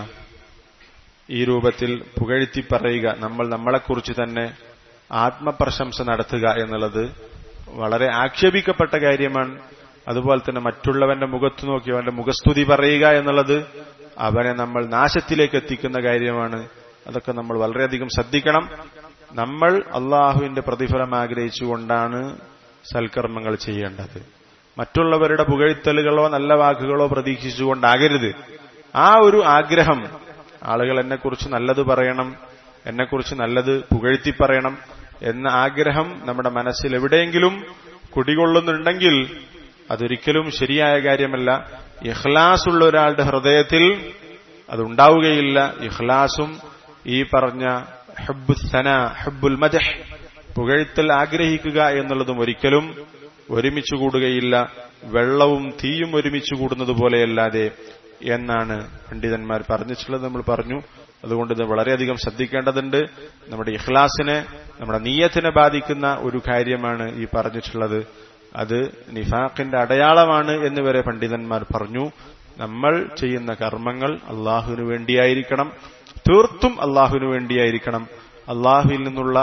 A: ഈ രൂപത്തിൽ പുകഴ്ത്തി പറയുക നമ്മൾ നമ്മളെക്കുറിച്ച് തന്നെ ആത്മപ്രശംസ നടത്തുക എന്നുള്ളത് വളരെ ആക്ഷേപിക്കപ്പെട്ട കാര്യമാണ് അതുപോലെ തന്നെ മറ്റുള്ളവന്റെ മുഖത്ത് നോക്കി അവന്റെ മുഖസ്തുതി പറയുക എന്നുള്ളത് അവനെ നമ്മൾ നാശത്തിലേക്ക് എത്തിക്കുന്ന കാര്യമാണ് അതൊക്കെ നമ്മൾ വളരെയധികം ശ്രദ്ധിക്കണം നമ്മൾ അള്ളാഹുവിന്റെ പ്രതിഫലം ആഗ്രഹിച്ചുകൊണ്ടാണ് സൽക്കർമ്മങ്ങൾ ചെയ്യേണ്ടത് മറ്റുള്ളവരുടെ പുകഴ്ത്തലുകളോ നല്ല വാക്കുകളോ പ്രതീക്ഷിച്ചുകൊണ്ടാകരുത് ആ ഒരു ആഗ്രഹം ആളുകൾ എന്നെക്കുറിച്ച് നല്ലത് പറയണം എന്നെക്കുറിച്ച് നല്ലത് പുകഴ്ത്തി പറയണം എന്ന ആഗ്രഹം നമ്മുടെ മനസ്സിൽ എവിടെയെങ്കിലും കുടികൊള്ളുന്നുണ്ടെങ്കിൽ അതൊരിക്കലും ശരിയായ കാര്യമല്ല ഇഖ്ലാസ് ഉള്ള ഒരാളുടെ ഹൃദയത്തിൽ അതുണ്ടാവുകയില്ല ഇഖ്ലാസും ഈ പറഞ്ഞ ഹബ്ബുസന ഹബ്ബുൽ മദഹ് പുകഴ്ത്തൽ ആഗ്രഹിക്കുക എന്നുള്ളതും ഒരിക്കലും ഒരുമിച്ച് കൂടുകയില്ല വെള്ളവും തീയും ഒരുമിച്ച് കൂടുന്നത് പോലെയല്ലാതെ എന്നാണ് പണ്ഡിതന്മാർ പറഞ്ഞിട്ടുള്ളത് നമ്മൾ പറഞ്ഞു അതുകൊണ്ട് ഇത് വളരെയധികം ശ്രദ്ധിക്കേണ്ടതുണ്ട് നമ്മുടെ ഇഖ്ലാസിനെ നമ്മുടെ നീയത്തിനെ ബാധിക്കുന്ന ഒരു കാര്യമാണ് ഈ പറഞ്ഞിട്ടുള്ളത് അത് നിഫാഖിന്റെ അടയാളമാണ് എന്ന് വരെ പണ്ഡിതന്മാർ പറഞ്ഞു നമ്മൾ ചെയ്യുന്ന കർമ്മങ്ങൾ അള്ളാഹുവിനു വേണ്ടിയായിരിക്കണം തീർത്തും അള്ളാഹുവിനു വേണ്ടിയായിരിക്കണം അള്ളാഹുവിൽ നിന്നുള്ള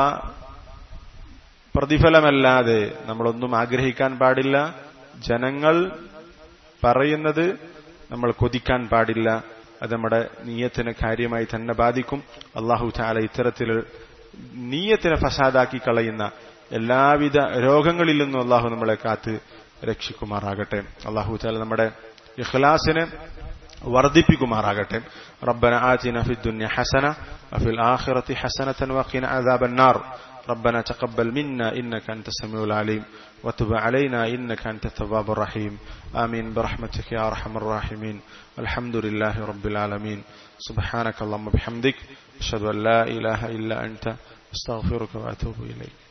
A: പ്രതിഫലമല്ലാതെ നമ്മളൊന്നും ആഗ്രഹിക്കാൻ പാടില്ല ജനങ്ങൾ പറയുന്നത് നമ്മൾ കൊതിക്കാൻ പാടില്ല അത് നമ്മുടെ നീയത്തിന് കാര്യമായി തന്നെ ബാധിക്കും അള്ളാഹു ചാല ഇത്തരത്തിൽ നീയത്തിനെ ഫസാദാക്കി കളയുന്ന എല്ലാവിധ രോഗങ്ങളിൽ നിന്നും അള്ളാഹു നമ്മളെ കാത്ത് രക്ഷിക്കുമാറാകട്ടെ അള്ളാഹു ചാല നമ്മുടെ ഇഖ്ലാസിനെ വർദ്ധിപ്പിക്കുമാറാകട്ടെ ربنا آتنا في الدنيا حسنة وفي الآخرة حسنة وقنا عذاب النار ربنا تقبل منا إنك أنت السميع العليم وتب علينا إنك أنت التواب الرحيم آمين برحمتك يا أرحم الراحمين الحمد لله رب العالمين سبحانك اللهم بحمدك أشهد أن لا إله إلا أنت أستغفرك وأتوب إليك